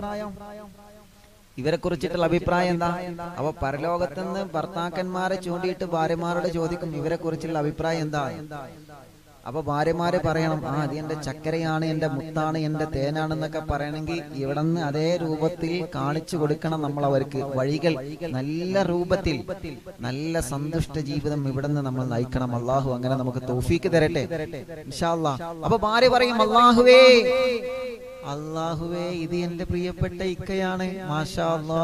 ഇവരെ കുറിച്ചിട്ടുള്ള അഭിപ്രായം എന്താ അപ്പൊ പരലോകത്തുനിന്ന് ഭർത്താക്കന്മാരെ ചൂണ്ടിയിട്ട് ഭാര്യമാരോട് ചോദിക്കും ഇവരെ കുറിച്ചുള്ള അഭിപ്രായം എന്താ അപ്പൊ ഭാര്യമാര് പറയണം ആ അത് എന്റെ ചക്കരയാണ് എന്റെ മുത്താണ് എന്റെ തേനാണെന്നൊക്കെ പറയണമെങ്കിൽ ഇവിടെ നിന്ന് അതേ രൂപത്തിൽ കാണിച്ചു കൊടുക്കണം നമ്മൾ അവർക്ക് വഴികൾ നല്ല രൂപത്തിൽ നല്ല സന്തുഷ്ട ജീവിതം ഇവിടെ നിന്ന് നമ്മൾ നയിക്കണം അള്ളാഹു അങ്ങനെ നമുക്ക് തൗഫീക്ക് തരട്ടെ ഇൻഷാ അല്ലാ അപ്പൊ ഭാര്യ പറയും അള്ളാഹുവേ അള്ളാഹുവേ ഇത് എന്റെ പ്രിയപ്പെട്ട ഇക്കയാണ് മാഷാ അല്ലാ.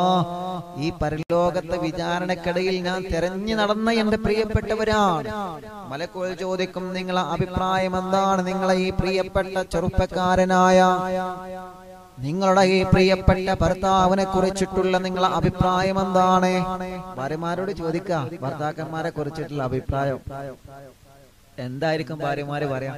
ഈ പരലോകത്തെ വിചാരണക്കിടയിൽ ഞാൻ തെരഞ്ഞു നടന്ന എന്റെ പ്രിയപ്പെട്ടവരാണ് മലക്കോൾ ചോദിക്കും നിങ്ങളെ അഭിപ്രായം എന്താണ് നിങ്ങളെ ഈ പ്രിയപ്പെട്ട ചെറുപ്പക്കാരനായ നിങ്ങളുടെ ഈ പ്രിയപ്പെട്ട ഭർത്താവിനെ കുറിച്ചിട്ടുള്ള നിങ്ങളെ അഭിപ്രായം എന്താണ് ഭാര്യമാരോട് ചോദിക്ക ഭർത്താക്കന്മാരെ കുറിച്ചിട്ടുള്ള അഭിപ്രായം എന്തായിരിക്കും ഭാര്യമാര് പറയാ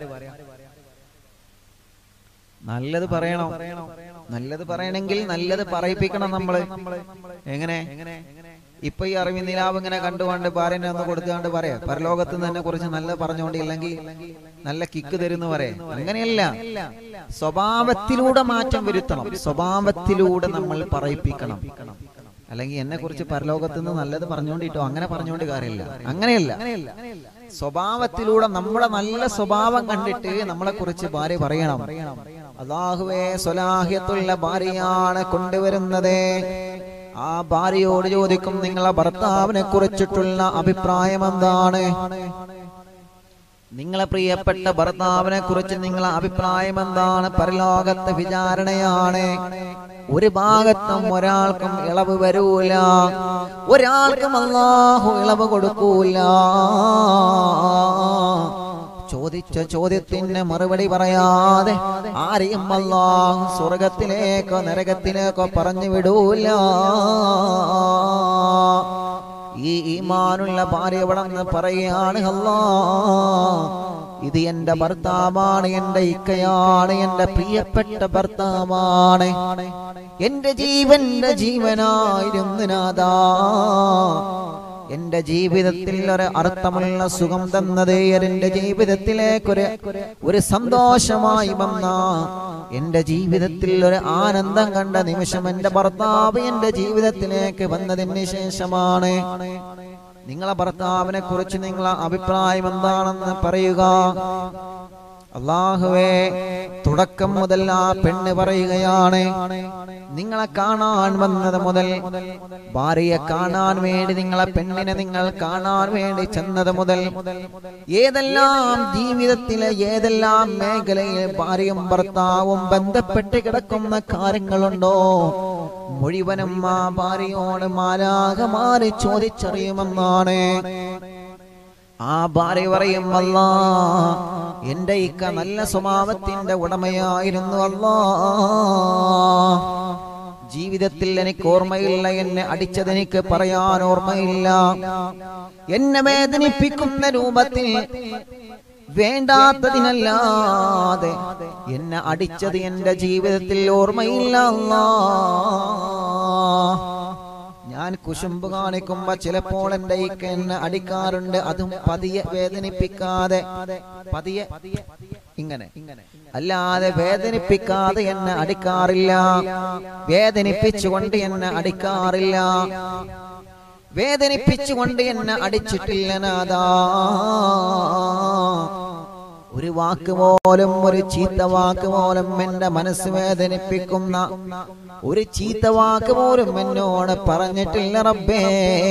നല്ലത് പറയണം നല്ലത് പറയണമെങ്കിൽ നല്ലത് പറയിപ്പിക്കണം നമ്മള് എങ്ങനെ ഇപ്പൊ ഈ അറിവ് നിലാവ് ഇങ്ങനെ കണ്ടുകൊണ്ട് ഭാര്യനെ ഒന്ന് കൊടുത്തുകൊണ്ട് പറയാ പരലോകത്ത് തന്നെ കുറിച്ച് നല്ല പറഞ്ഞുകൊണ്ട് ഇല്ലെങ്കിൽ നല്ല കിക്ക് തരുന്നു പറയാ അങ്ങനെയല്ല സ്വഭാവത്തിലൂടെ മാറ്റം വരുത്തണം സ്വഭാവത്തിലൂടെ നമ്മൾ പറയിപ്പിക്കണം അല്ലെങ്കിൽ എന്നെ കുറിച്ച് പരലോകത്ത് നിന്ന് നല്ലത് പറഞ്ഞുകൊണ്ടിട്ടോ അങ്ങനെ പറഞ്ഞുകൊണ്ട് കാര്യമില്ല അങ്ങനെയല്ല സ്വഭാവത്തിലൂടെ നമ്മുടെ നല്ല സ്വഭാവം കണ്ടിട്ട് നമ്മളെ കുറിച്ച് ഭാര്യ പറയണം അള്ളാഹുവേ സ്വലാഹ്യത്തുള്ള ഭാര്യയാണ് കൊണ്ടുവരുന്നത് ആ ഭാര്യയോട് ചോദിക്കും നിങ്ങളെ ഭർത്താവിനെ കുറിച്ചിട്ടുള്ള അഭിപ്രായം എന്താണ് നിങ്ങളെ പ്രിയപ്പെട്ട ഭർത്താവിനെ കുറിച്ച് നിങ്ങളെ അഭിപ്രായം എന്താണ് പരലോകത്തെ വിചാരണയാണ് ഒരു ഭാഗത്തും ഒരാൾക്കും ഇളവ് വരൂല ഒരാൾക്കും അല്ലാഹു ഇളവ് കൊടുക്കൂല ചോദിച്ച ചോദ്യത്തിന് മറുപടി പറയാതെ ആരെയും അല്ലാഹു സ്വർഗത്തിലേക്കോ നരകത്തിലേക്കോ പറഞ്ഞു വിടൂല ഈ ഈമാനുള്ള ഭാര്യ ഇവിടെ പറയുകയാണ് അല്ലാ ഇത് എന്റെ ഭർത്താവാണ് എന്റെ ഇക്കയാണ് എന്റെ പ്രിയപ്പെട്ട ഭർത്താവാണ് എന്റെ ജീവന്റെ ജീവനായിരുന്നു നാദാ എന്റെ ജീവിതത്തിൽ ഒരു അർത്ഥമുള്ള സുഖം തന്നത് എന്റെ ജീവിതത്തിലേക്കൊരു ഒരു സന്തോഷമായി വന്ന എന്റെ ജീവിതത്തിൽ ഒരു ആനന്ദം കണ്ട നിമിഷം എന്റെ ഭർത്താവ് എന്റെ ജീവിതത്തിലേക്ക് വന്നതിന് ശേഷമാണ് നിങ്ങളെ ഭർത്താവിനെ കുറിച്ച് നിങ്ങളെ അഭിപ്രായം എന്താണെന്ന് പറയുക അള്ളാഹുവേ തുടക്കം മുതൽ ആ പെണ്ണ് പറയുകയാണ് നിങ്ങളെ കാണാൻ വന്നത് മുതൽ ഭാര്യയെ കാണാൻ വേണ്ടി നിങ്ങളെ പെണ്ണിനെ നിങ്ങൾ കാണാൻ വേണ്ടി ചെന്നത് മുതൽ ഏതെല്ലാം ജീവിതത്തിലെ ഏതെല്ലാം മേഖലയിൽ ഭാര്യയും ഭർത്താവും ബന്ധപ്പെട്ട് കിടക്കുന്ന കാര്യങ്ങളുണ്ടോ മുഴുവനും ആ ഭാര്യയോട് മാലാകമാറി ചോദിച്ചറിയുമെന്നാണ് ആ ഭാര്യ പറയും അല്ലാ എന്റെ ഇക്ക നല്ല സ്വഭാവത്തിന്റെ ഉടമയായിരുന്നു അല്ലാ ജീവിതത്തിൽ എനിക്ക് ഓർമ്മയില്ല എന്നെ അടിച്ചത് എനിക്ക് പറയാൻ ഓർമ്മയില്ല എന്നെ വേദനിപ്പിക്കുന്ന രൂപത്തിൽ വേണ്ടാത്തതിനല്ലാതെ എന്നെ അടിച്ചത് എന്റെ ജീവിതത്തിൽ ഓർമ്മയില്ല അല്ലാ ഞാൻ കുശുമ്പ് കാണിക്കുമ്പോ ചിലപ്പോൾ എന്റെ ഇക്ക എന്നെ അടിക്കാറുണ്ട് അതും പതിയെ വേദനിപ്പിക്കാതെ പതിയെ ഇങ്ങനെ അല്ലാതെ വേദനിപ്പിക്കാതെ എന്നെ അടിക്കാറില്ല വേദനിപ്പിച്ചുകൊണ്ട് എന്നെ അടിക്കാറില്ല വേദനിപ്പിച്ചുകൊണ്ട് എന്നെ അടിച്ചിട്ടില്ല നാദാ ഒരു വാക്ക് പോലും ഒരു ചീത്ത വാക്ക് പോലും എന്റെ മനസ്സ് വേദനിപ്പിക്കുന്ന ഒരു ചീത്ത വാക്ക് പോലും എന്നോട് പറഞ്ഞിട്ടില്ല റബ്ബേ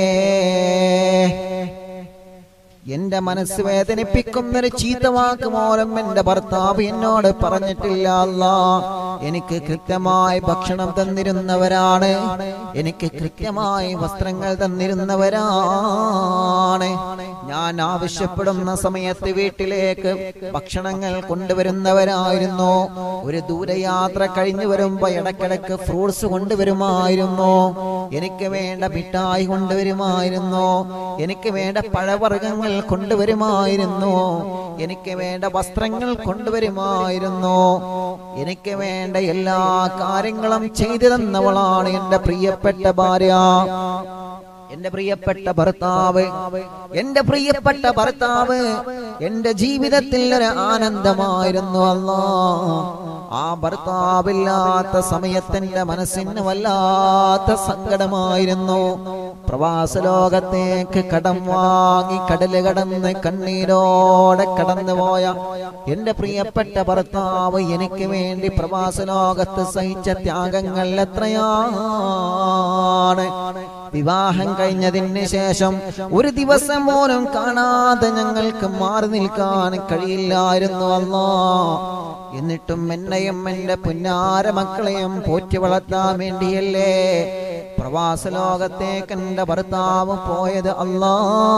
എന്റെ മനസ്സ് വേദനിപ്പിക്കുന്ന ഒരു ചീത്ത വാക്ക് പോലും എന്റെ ഭർത്താവ് എന്നോട് പറഞ്ഞിട്ടില്ല അല്ലാ എനിക്ക് കൃത്യമായി ഭക്ഷണം തന്നിരുന്നവരാണ് എനിക്ക് കൃത്യമായി വസ്ത്രങ്ങൾ തന്നിരുന്നവരാണ് ഞാൻ ആവശ്യപ്പെടുന്ന സമയത്ത് വീട്ടിലേക്ക് ഭക്ഷണങ്ങൾ കൊണ്ടുവരുന്നവരായിരുന്നു ഒരു ദൂരയാത്ര കഴിഞ്ഞു വരുമ്പോ ഇടക്കിടക്ക് ഫ്രൂട്ട്സ് കൊണ്ടുവരുമായിരുന്നു എനിക്ക് വേണ്ട മിഠായി കൊണ്ടുവരുമായിരുന്നു എനിക്ക് വേണ്ട പഴവർഗ്ഗങ്ങൾ കൊണ്ടുവരുമായിരുന്നു എനിക്ക് വേണ്ട വസ്ത്രങ്ങൾ കൊണ്ടുവരുമായിരുന്നു എനിക്ക് വേണ്ട എല്ലാ കാര്യങ്ങളും ചെയ്തു തന്നവളാണ് എന്റെ പ്രിയപ്പെട്ട ഭാര്യ എന്റെ പ്രിയപ്പെട്ട ഭർത്താവ് എന്റെ പ്രിയപ്പെട്ട ഭർത്താവ് എന്റെ ജീവിതത്തിൽ ഒരു ആനന്ദമായിരുന്നു അല്ലാ ആ ഭർത്താവില്ലാത്ത സമയത്ത് എന്റെ മനസ്സിന് വല്ലാത്ത സങ്കടമായിരുന്നു പ്രവാസ ലോകത്തേക്ക് കടം വാങ്ങി കടല് കടന്ന് കണ്ണീരോടെ കടന്നു പോയ എന്റെ പ്രിയപ്പെട്ട ഭർത്താവ് എനിക്ക് വേണ്ടി പ്രവാസ ലോകത്ത് സഹിച്ച ത്യാഗങ്ങൾ എത്രയാണ് വിവാഹം കഴിഞ്ഞതിന് ശേഷം ഒരു ദിവസം പോലും കാണാതെ ഞങ്ങൾക്ക് മാറി നിൽക്കാൻ കഴിയില്ലായിരുന്നു അല്ലാ എന്നിട്ടും എന്നെയും എന്റെ പുന്നാര മക്കളെയും പോറ്റി വളർത്താൻ വേണ്ടിയല്ലേ പ്രവാസ ലോകത്തേക്ക് എന്റെ ഭർത്താവ് പോയത് അല്ലാ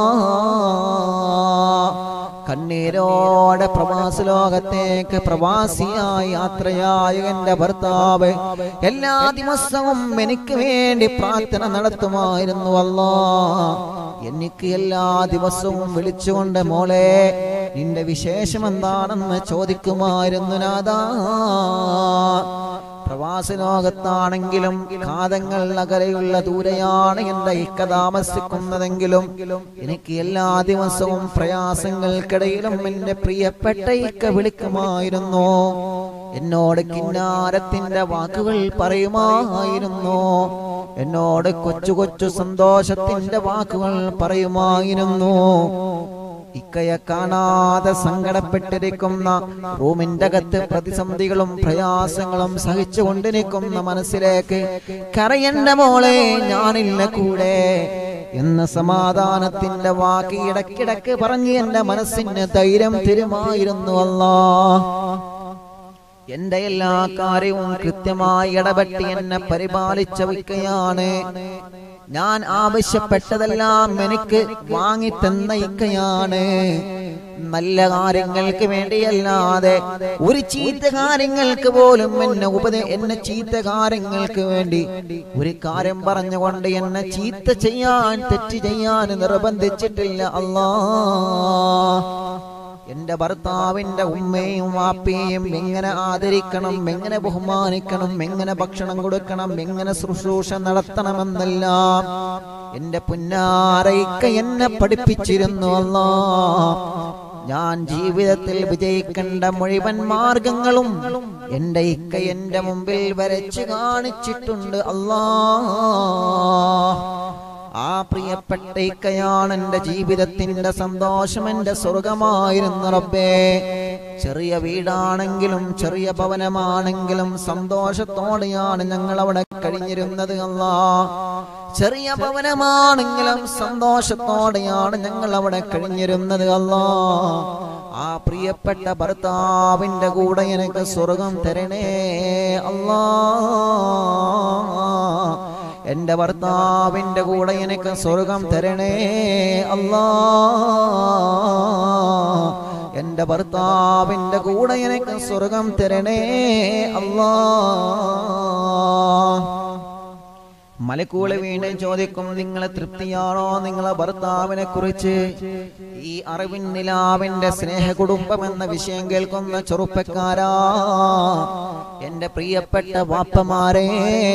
കണ്ണീരോടെ പ്രവാസ ലോകത്തേക്ക് പ്രവാസിയായി യാത്രയായ എന്റെ ഭർത്താവ് എല്ലാ ദിവസവും എനിക്ക് വേണ്ടി പ്രാർത്ഥന നടത്തുമായിരുന്നു അല്ലാ എനിക്ക് എല്ലാ ദിവസവും വിളിച്ചുകൊണ്ട് മോളെ നിന്റെ വിശേഷം എന്താണെന്ന് ചോദിക്കുമായിരുന്നു നാദാ പ്രവാസ ലോകത്താണെങ്കിലും കാതങ്ങൾ അകലെയുള്ള ദൂരെയാണ് എന്റെ ഇക്ക താമസിക്കുന്നതെങ്കിലും എനിക്ക് എല്ലാ ദിവസവും പ്രയാസങ്ങൾക്കിടയിലും എന്റെ പ്രിയപ്പെട്ട ഇക്ക വിളിക്കുമായിരുന്നു എന്നോട് കിന്നാരത്തിന്റെ വാക്കുകൾ പറയുമായിരുന്നു എന്നോട് കൊച്ചു കൊച്ചു സന്തോഷത്തിന്റെ വാക്കുകൾ പറയുമായിരുന്നു ഇക്കയെ കാണാതെ സങ്കടപ്പെട്ടിരിക്കുന്ന റൂമിന്റെ അകത്ത് പ്രതിസന്ധികളും പ്രയാസങ്ങളും സഹിച്ചുകൊണ്ടിരിക്കുന്ന മനസ്സിലേക്ക് കരയണ്ട മോളെ ഞാനില്ല കൂടെ എന്ന സമാധാനത്തിന്റെ വാക്ക് ഇടക്കിടക്ക് പറഞ്ഞ് എന്റെ മനസ്സിന് ധൈര്യം തരുമായിരുന്നു അല്ലാ എന്റെ എല്ലാ കാര്യവും കൃത്യമായി ഇടപെട്ടി എന്നെ പരിപാലിച്ച ഇക്കയാണ് ഞാൻ ആവശ്യപ്പെട്ടതെല്ലാം എനിക്ക് വാങ്ങി തന്ന ഇക്കയാണ് നല്ല കാര്യങ്ങൾക്ക് വേണ്ടിയല്ലാതെ ഒരു ചീത്ത കാര്യങ്ങൾക്ക് പോലും എന്നെ ഉപദേ എന്നെ ചീത്ത കാര്യങ്ങൾക്ക് വേണ്ടി ഒരു കാര്യം പറഞ്ഞുകൊണ്ട് എന്നെ ചീത്ത ചെയ്യാൻ തെറ്റ് ചെയ്യാൻ നിർബന്ധിച്ചിട്ടില്ല അല്ലാ എന്റെ ഭർത്താവിന്റെ ഉമ്മയും വാപ്പയും എങ്ങനെ ആദരിക്കണം എങ്ങനെ ബഹുമാനിക്കണം എങ്ങനെ ഭക്ഷണം കൊടുക്കണം എങ്ങനെ ശുശ്രൂഷ നടത്തണമെന്നെല്ലാം എന്റെ പുന്നാരയിക്ക എന്നെ പഠിപ്പിച്ചിരുന്നു അല്ലാ ഞാൻ ജീവിതത്തിൽ വിജയിക്കേണ്ട മുഴുവൻ മാർഗങ്ങളും എന്റെ ഇക്ക എന്റെ മുമ്പിൽ വരച്ചു കാണിച്ചിട്ടുണ്ട് അല്ലാ ആ പ്രിയപ്പെട്ട ഇക്കയാണ് എന്റെ ജീവിതത്തിന്റെ സന്തോഷം എന്റെ സ്വർഗമായിരുന്നു റബ്ബേ ചെറിയ വീടാണെങ്കിലും ചെറിയ ഭവനമാണെങ്കിലും സന്തോഷത്തോടെയാണ് ഞങ്ങൾ അവിടെ കഴിഞ്ഞിരുന്നത് അല്ലാ ചെറിയ ഭവനമാണെങ്കിലും സന്തോഷത്തോടെയാണ് ഞങ്ങൾ അവിടെ കഴിഞ്ഞിരുന്നത് അല്ലാ ആ പ്രിയപ്പെട്ട ഭർത്താവിന്റെ കൂടെ എനിക്ക് സ്വർഗം തരണേ അല്ലാ എന്റെ ഭർത്താവിന്റെ കൂടെ എനിക്ക് സ്വർഗം തരണേ അല്ലാ എന്റെ ഭർത്താവിന്റെ കൂടെ എനിക്ക് സ്വർഗം തരണേ അല്ലാ മലക്കൂള് വീണ്ടും ചോദിക്കും നിങ്ങൾ തൃപ്തിയാണോ നിങ്ങളെ ഭർത്താവിനെ കുറിച്ച് ഈ അറിവിൻ നിലാവിന്റെ സ്നേഹ കുടുംബം എന്ന വിഷയം കേൾക്കുന്ന ചെറുപ്പക്കാരാ എന്റെ പ്രിയപ്പെട്ട വാപ്പമാരേ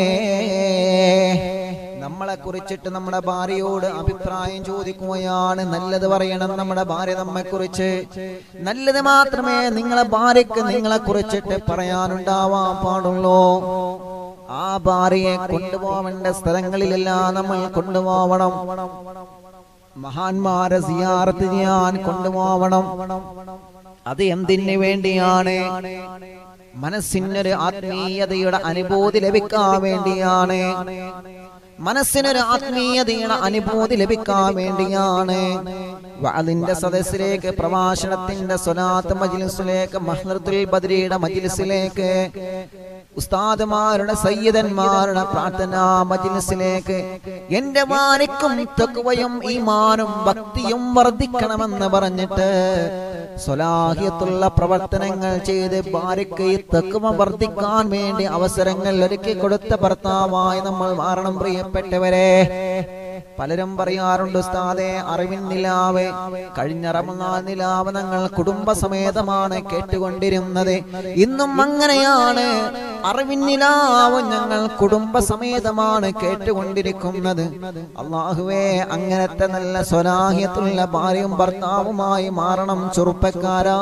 നമ്മളെ കുറിച്ചിട്ട് നമ്മുടെ ഭാര്യയോട് അഭിപ്രായം ചോദിക്കുകയാണ് നല്ലത് പറയണം നമ്മുടെ ഭാര്യ നമ്മെ കുറിച്ച് നല്ലത് മാത്രമേ നിങ്ങളെ ഭാര്യക്ക് നിങ്ങളെ കുറിച്ചിട്ട് പറയാനുണ്ടാവാൻ പാടുള്ളൂ ആ ഭാര്യയെ കൊണ്ടുപോവേണ്ട സ്ഥലങ്ങളിലെല്ലാം നമ്മൾ കൊണ്ടുപോവണം മഹാന്മാരെ സിയാറത്ത് ചെയ്യാൻ കൊണ്ടുപോവണം അത് എന്തിനു വേണ്ടിയാണ് മനസ്സിനൊരു ആത്മീയതയുടെ അനുഭൂതി ലഭിക്കാൻ വേണ്ടിയാണ് മനസ്സിനൊരു ആത്മീയതയുടെ അനുഭൂതി ലഭിക്കാൻ വേണ്ടിയാണ് അതിന്റെ സദസ്സിലേക്ക് പ്രഭാഷണത്തിന്റെ സ്വലാത്ത് മജിലിസിലേക്ക് മഹ്ലത്തുൽ ബദ്രിയുടെ മജിലിസിലേക്ക് ഉസ്താദുമാരുടെ സയ്യിദന്മാരുടെ പ്രാർത്ഥനാ മജിലിസിലേക്ക് എന്റെ മാനിക്കും തക്കുവയും ഈമാനും ഭക്തിയും വർദ്ധിക്കണമെന്ന് പറഞ്ഞിട്ട് സ്വലാഹിയത്തുള്ള പ്രവർത്തനങ്ങൾ ചെയ്ത് ഭാര്യയ്ക്ക് ഈ തക്കുവ വർദ്ധിക്കാൻ വേണ്ടി അവസരങ്ങൾ ഒരുക്കി കൊടുത്ത ഭർത്താവായി നമ്മൾ മാറണം പ്രിയപ്പെട്ടവരെ പലരും പറയാറുണ്ട് ഉസ്താദെ അറിവിൻ നിലാവ് കഴിഞ്ഞ റമദാൻ നിലാവ് ഞങ്ങൾ കുടുംബസമേതമാണ് കേട്ടുകൊണ്ടിരുന്നത് ഇന്നും അങ്ങനെയാണ് അറിവിൻ നിലാവ് ഞങ്ങൾ കുടുംബസമേതമാണ് കേട്ടുകൊണ്ടിരിക്കുന്നത് അള്ളാഹുവേ അങ്ങനത്തെ നല്ല സ്വലാഹിയത്തുള്ള ഭാര്യയും ഭർത്താവുമായി മാറണം ചെറുപ്പക്കാരാ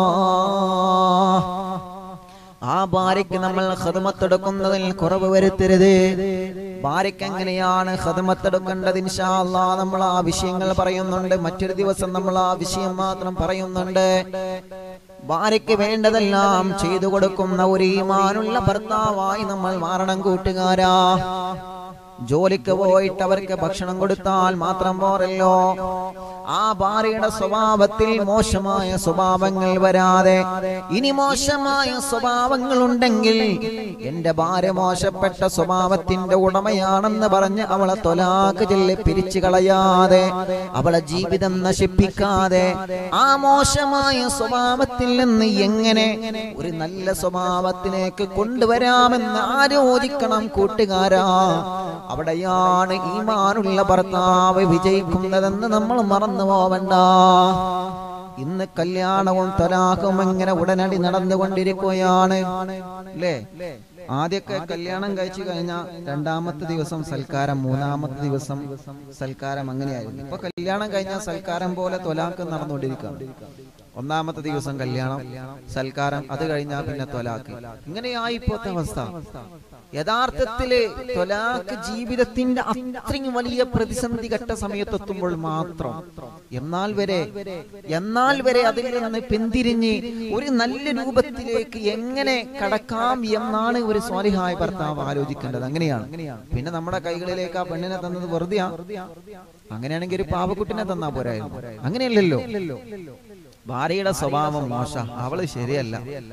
ആ ഭാര്യയ്ക്ക് നമ്മൾ ഹൃദമത്തെടുക്കുന്നതിൽ കുറവ് വരുത്തരുത് ഭാര്യയ്ക്ക് എങ്ങനെയാണ് ഹൃദമത്തെടുക്കേണ്ടത് ഇൻഷാ അല്ലാ നമ്മൾ ആ വിഷയങ്ങൾ പറയുന്നുണ്ട് മറ്റൊരു ദിവസം നമ്മൾ ആ വിഷയം മാത്രം പറയുന്നുണ്ട് ഭാര്യയ്ക്ക് വേണ്ടതെല്ലാം ചെയ്തു കൊടുക്കുന്ന ഒരു ഈമാനുള്ള ഭർത്താവായി നമ്മൾ മാറണം കൂട്ടുകാരാ ജോലിക്ക് പോയിട്ട് അവർക്ക് ഭക്ഷണം കൊടുത്താൽ മാത്രം പോരല്ലോ ആ ഭാര്യയുടെ സ്വഭാവത്തിൽ മോശമായ സ്വഭാവങ്ങൾ വരാതെ ഇനി മോശമായ സ്വഭാവങ്ങൾ ഉണ്ടെങ്കിൽ എന്റെ ഭാര്യ മോശപ്പെട്ട സ്വഭാവത്തിന്റെ ഉടമയാണെന്ന് പറഞ്ഞ് അവളെ തൊലാക്ക് ചൊല്ലി പിരിച്ചു കളയാതെ അവളെ ജീവിതം നശിപ്പിക്കാതെ ആ മോശമായ സ്വഭാവത്തിൽ നിന്ന് എങ്ങനെ ഒരു നല്ല സ്വഭാവത്തിലേക്ക് കൊണ്ടുവരാമെന്ന് ആലോചിക്കണം കൂട്ടുകാരാ അവിടെയാണ് ഈമാനുള്ള ഭർത്താവ് വിജയിക്കുന്നതെന്ന് നമ്മൾ മറന്നു പോവണ്ട ഇന്ന് കല്യാണവും തലാഖും ഇങ്ങനെ ഉടനടി നടന്നുകൊണ്ടിരിക്കുകയാണ് അല്ലേ ആദ്യമൊക്കെ കല്യാണം കഴിച്ചു കഴിഞ്ഞാൽ രണ്ടാമത്തെ ദിവസം സൽക്കാരം മൂന്നാമത്തെ ദിവസം സൽക്കാരം അങ്ങനെയായിരുന്നു ഇപ്പൊ കല്യാണം കഴിഞ്ഞാൽ സൽക്കാരം പോലെ തൊലാക്ക് നടന്നുകൊണ്ടിരിക്കുകയാണ് ഒന്നാമത്തെ ദിവസം കല്യാണം സൽക്കാരം അത് കഴിഞ്ഞാൽ പിന്നെ തൊലാക്ക് ഇങ്ങനെയായി ഇപ്പോഴത്തെ അവസ്ഥ യഥാർത്ഥത്തില് തൊലാക്ക് ജീവിതത്തിന്റെ അത്രയും വലിയ പ്രതിസന്ധി ഘട്ട സമയത്തെത്തുമ്പോൾ മാത്രം എന്നാൽ വരെ എന്നാൽ വരെ അതിൽ നിന്ന് പിന്തിരിഞ്ഞ് ഒരു നല്ല രൂപത്തിലേക്ക് എങ്ങനെ കടക്കാം എന്നാണ് ഒരു സ്വാലിഹായ ഭർത്താവ് ആലോചിക്കേണ്ടത് അങ്ങനെയാണ് പിന്നെ നമ്മുടെ കൈകളിലേക്ക് ആ പെണ്ണിനെ തന്നത് വെറുതെ അങ്ങനെയാണെങ്കിൽ ഒരു പാവക്കുട്ടിനെ തന്നാ പോരായിരുന്നു അങ്ങനെയല്ലല്ലോ ഭാര്യയുടെ സ്വഭാവം മോശ അവള് ശരിയല്ല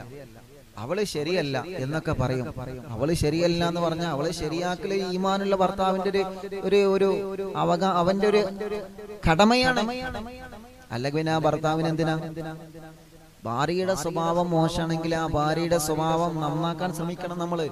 അവള് ശരിയല്ല എന്നൊക്കെ പറയും അവള് ശരിയല്ല എന്ന് പറഞ്ഞാൽ അവള് ശരിയാക്കല് ഈമാനുള്ള ഭർത്താവിന്റെ ഒരു ഒരു ഒരു അവകാ അവന്റെ ഒരു കടമയാണ് അല്ലെങ്കിൽ പിന്നെ ആ ഭർത്താവിന് എന്തിനാ ഭാര്യയുടെ സ്വഭാവം മോശമാണെങ്കിൽ ആ ഭാര്യയുടെ സ്വഭാവം നന്നാക്കാൻ ശ്രമിക്കണം നമ്മള്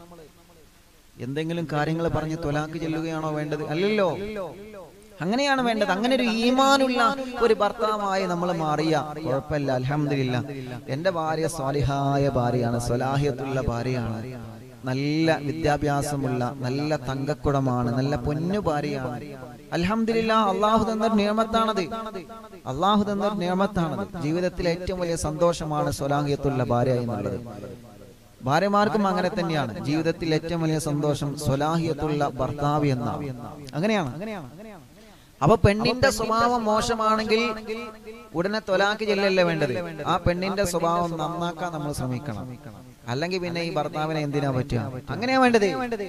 എന്തെങ്കിലും കാര്യങ്ങൾ പറഞ്ഞ് തൊലാക്ക് ചെല്ലുകയാണോ വേണ്ടത് അല്ലല്ലോ അങ്ങനെയാണ് വേണ്ടത് അങ്ങനെ ഒരു ഈമാനുള്ള ഒരു ഭർത്താവായി നമ്മൾ മാറിയ കുഴപ്പമില്ല അലഹമില്ല എന്റെ ഭാര്യ സ്വാലിഹായ ഭാര്യയാണ് സ്വലാഹിയത്തുള്ള ഭാര്യയാണ് നല്ല വിദ്യാഭ്യാസമുള്ള നല്ല തങ്കക്കുടമാണ് നല്ല പൊന്നു ഭാര്യയാണ് അലഹമില്ല അള്ളാഹു തന്ന നിയമത്താണത് അള്ളാഹു തന്ന നിയമത്താണത് ജീവിതത്തിലെ ഏറ്റവും വലിയ സന്തോഷമാണ് സ്വലാഹിയത്തുള്ള ഭാര്യ എന്നുള്ളത് ഭാര്യമാർക്കും അങ്ങനെ തന്നെയാണ് ജീവിതത്തിൽ ഏറ്റവും വലിയ സന്തോഷം സ്വലാഹിയത്തുള്ള ഭർത്താവ് എന്നാണ് അങ്ങനെയാണ് അപ്പൊ പെണ്ണിന്റെ സ്വഭാവം മോശമാണെങ്കിൽ ഉടനെ തൊലാക്ക് ചെല്ലല്ലേ വേണ്ടത് ആ പെണ്ണിന്റെ സ്വഭാവം നന്നാക്കാൻ നമ്മൾ ശ്രമിക്കണം അല്ലെങ്കിൽ പിന്നെ ഈ ഭർത്താവിനെ എന്തിനാ പറ്റുക അങ്ങനെയാ വേണ്ടത്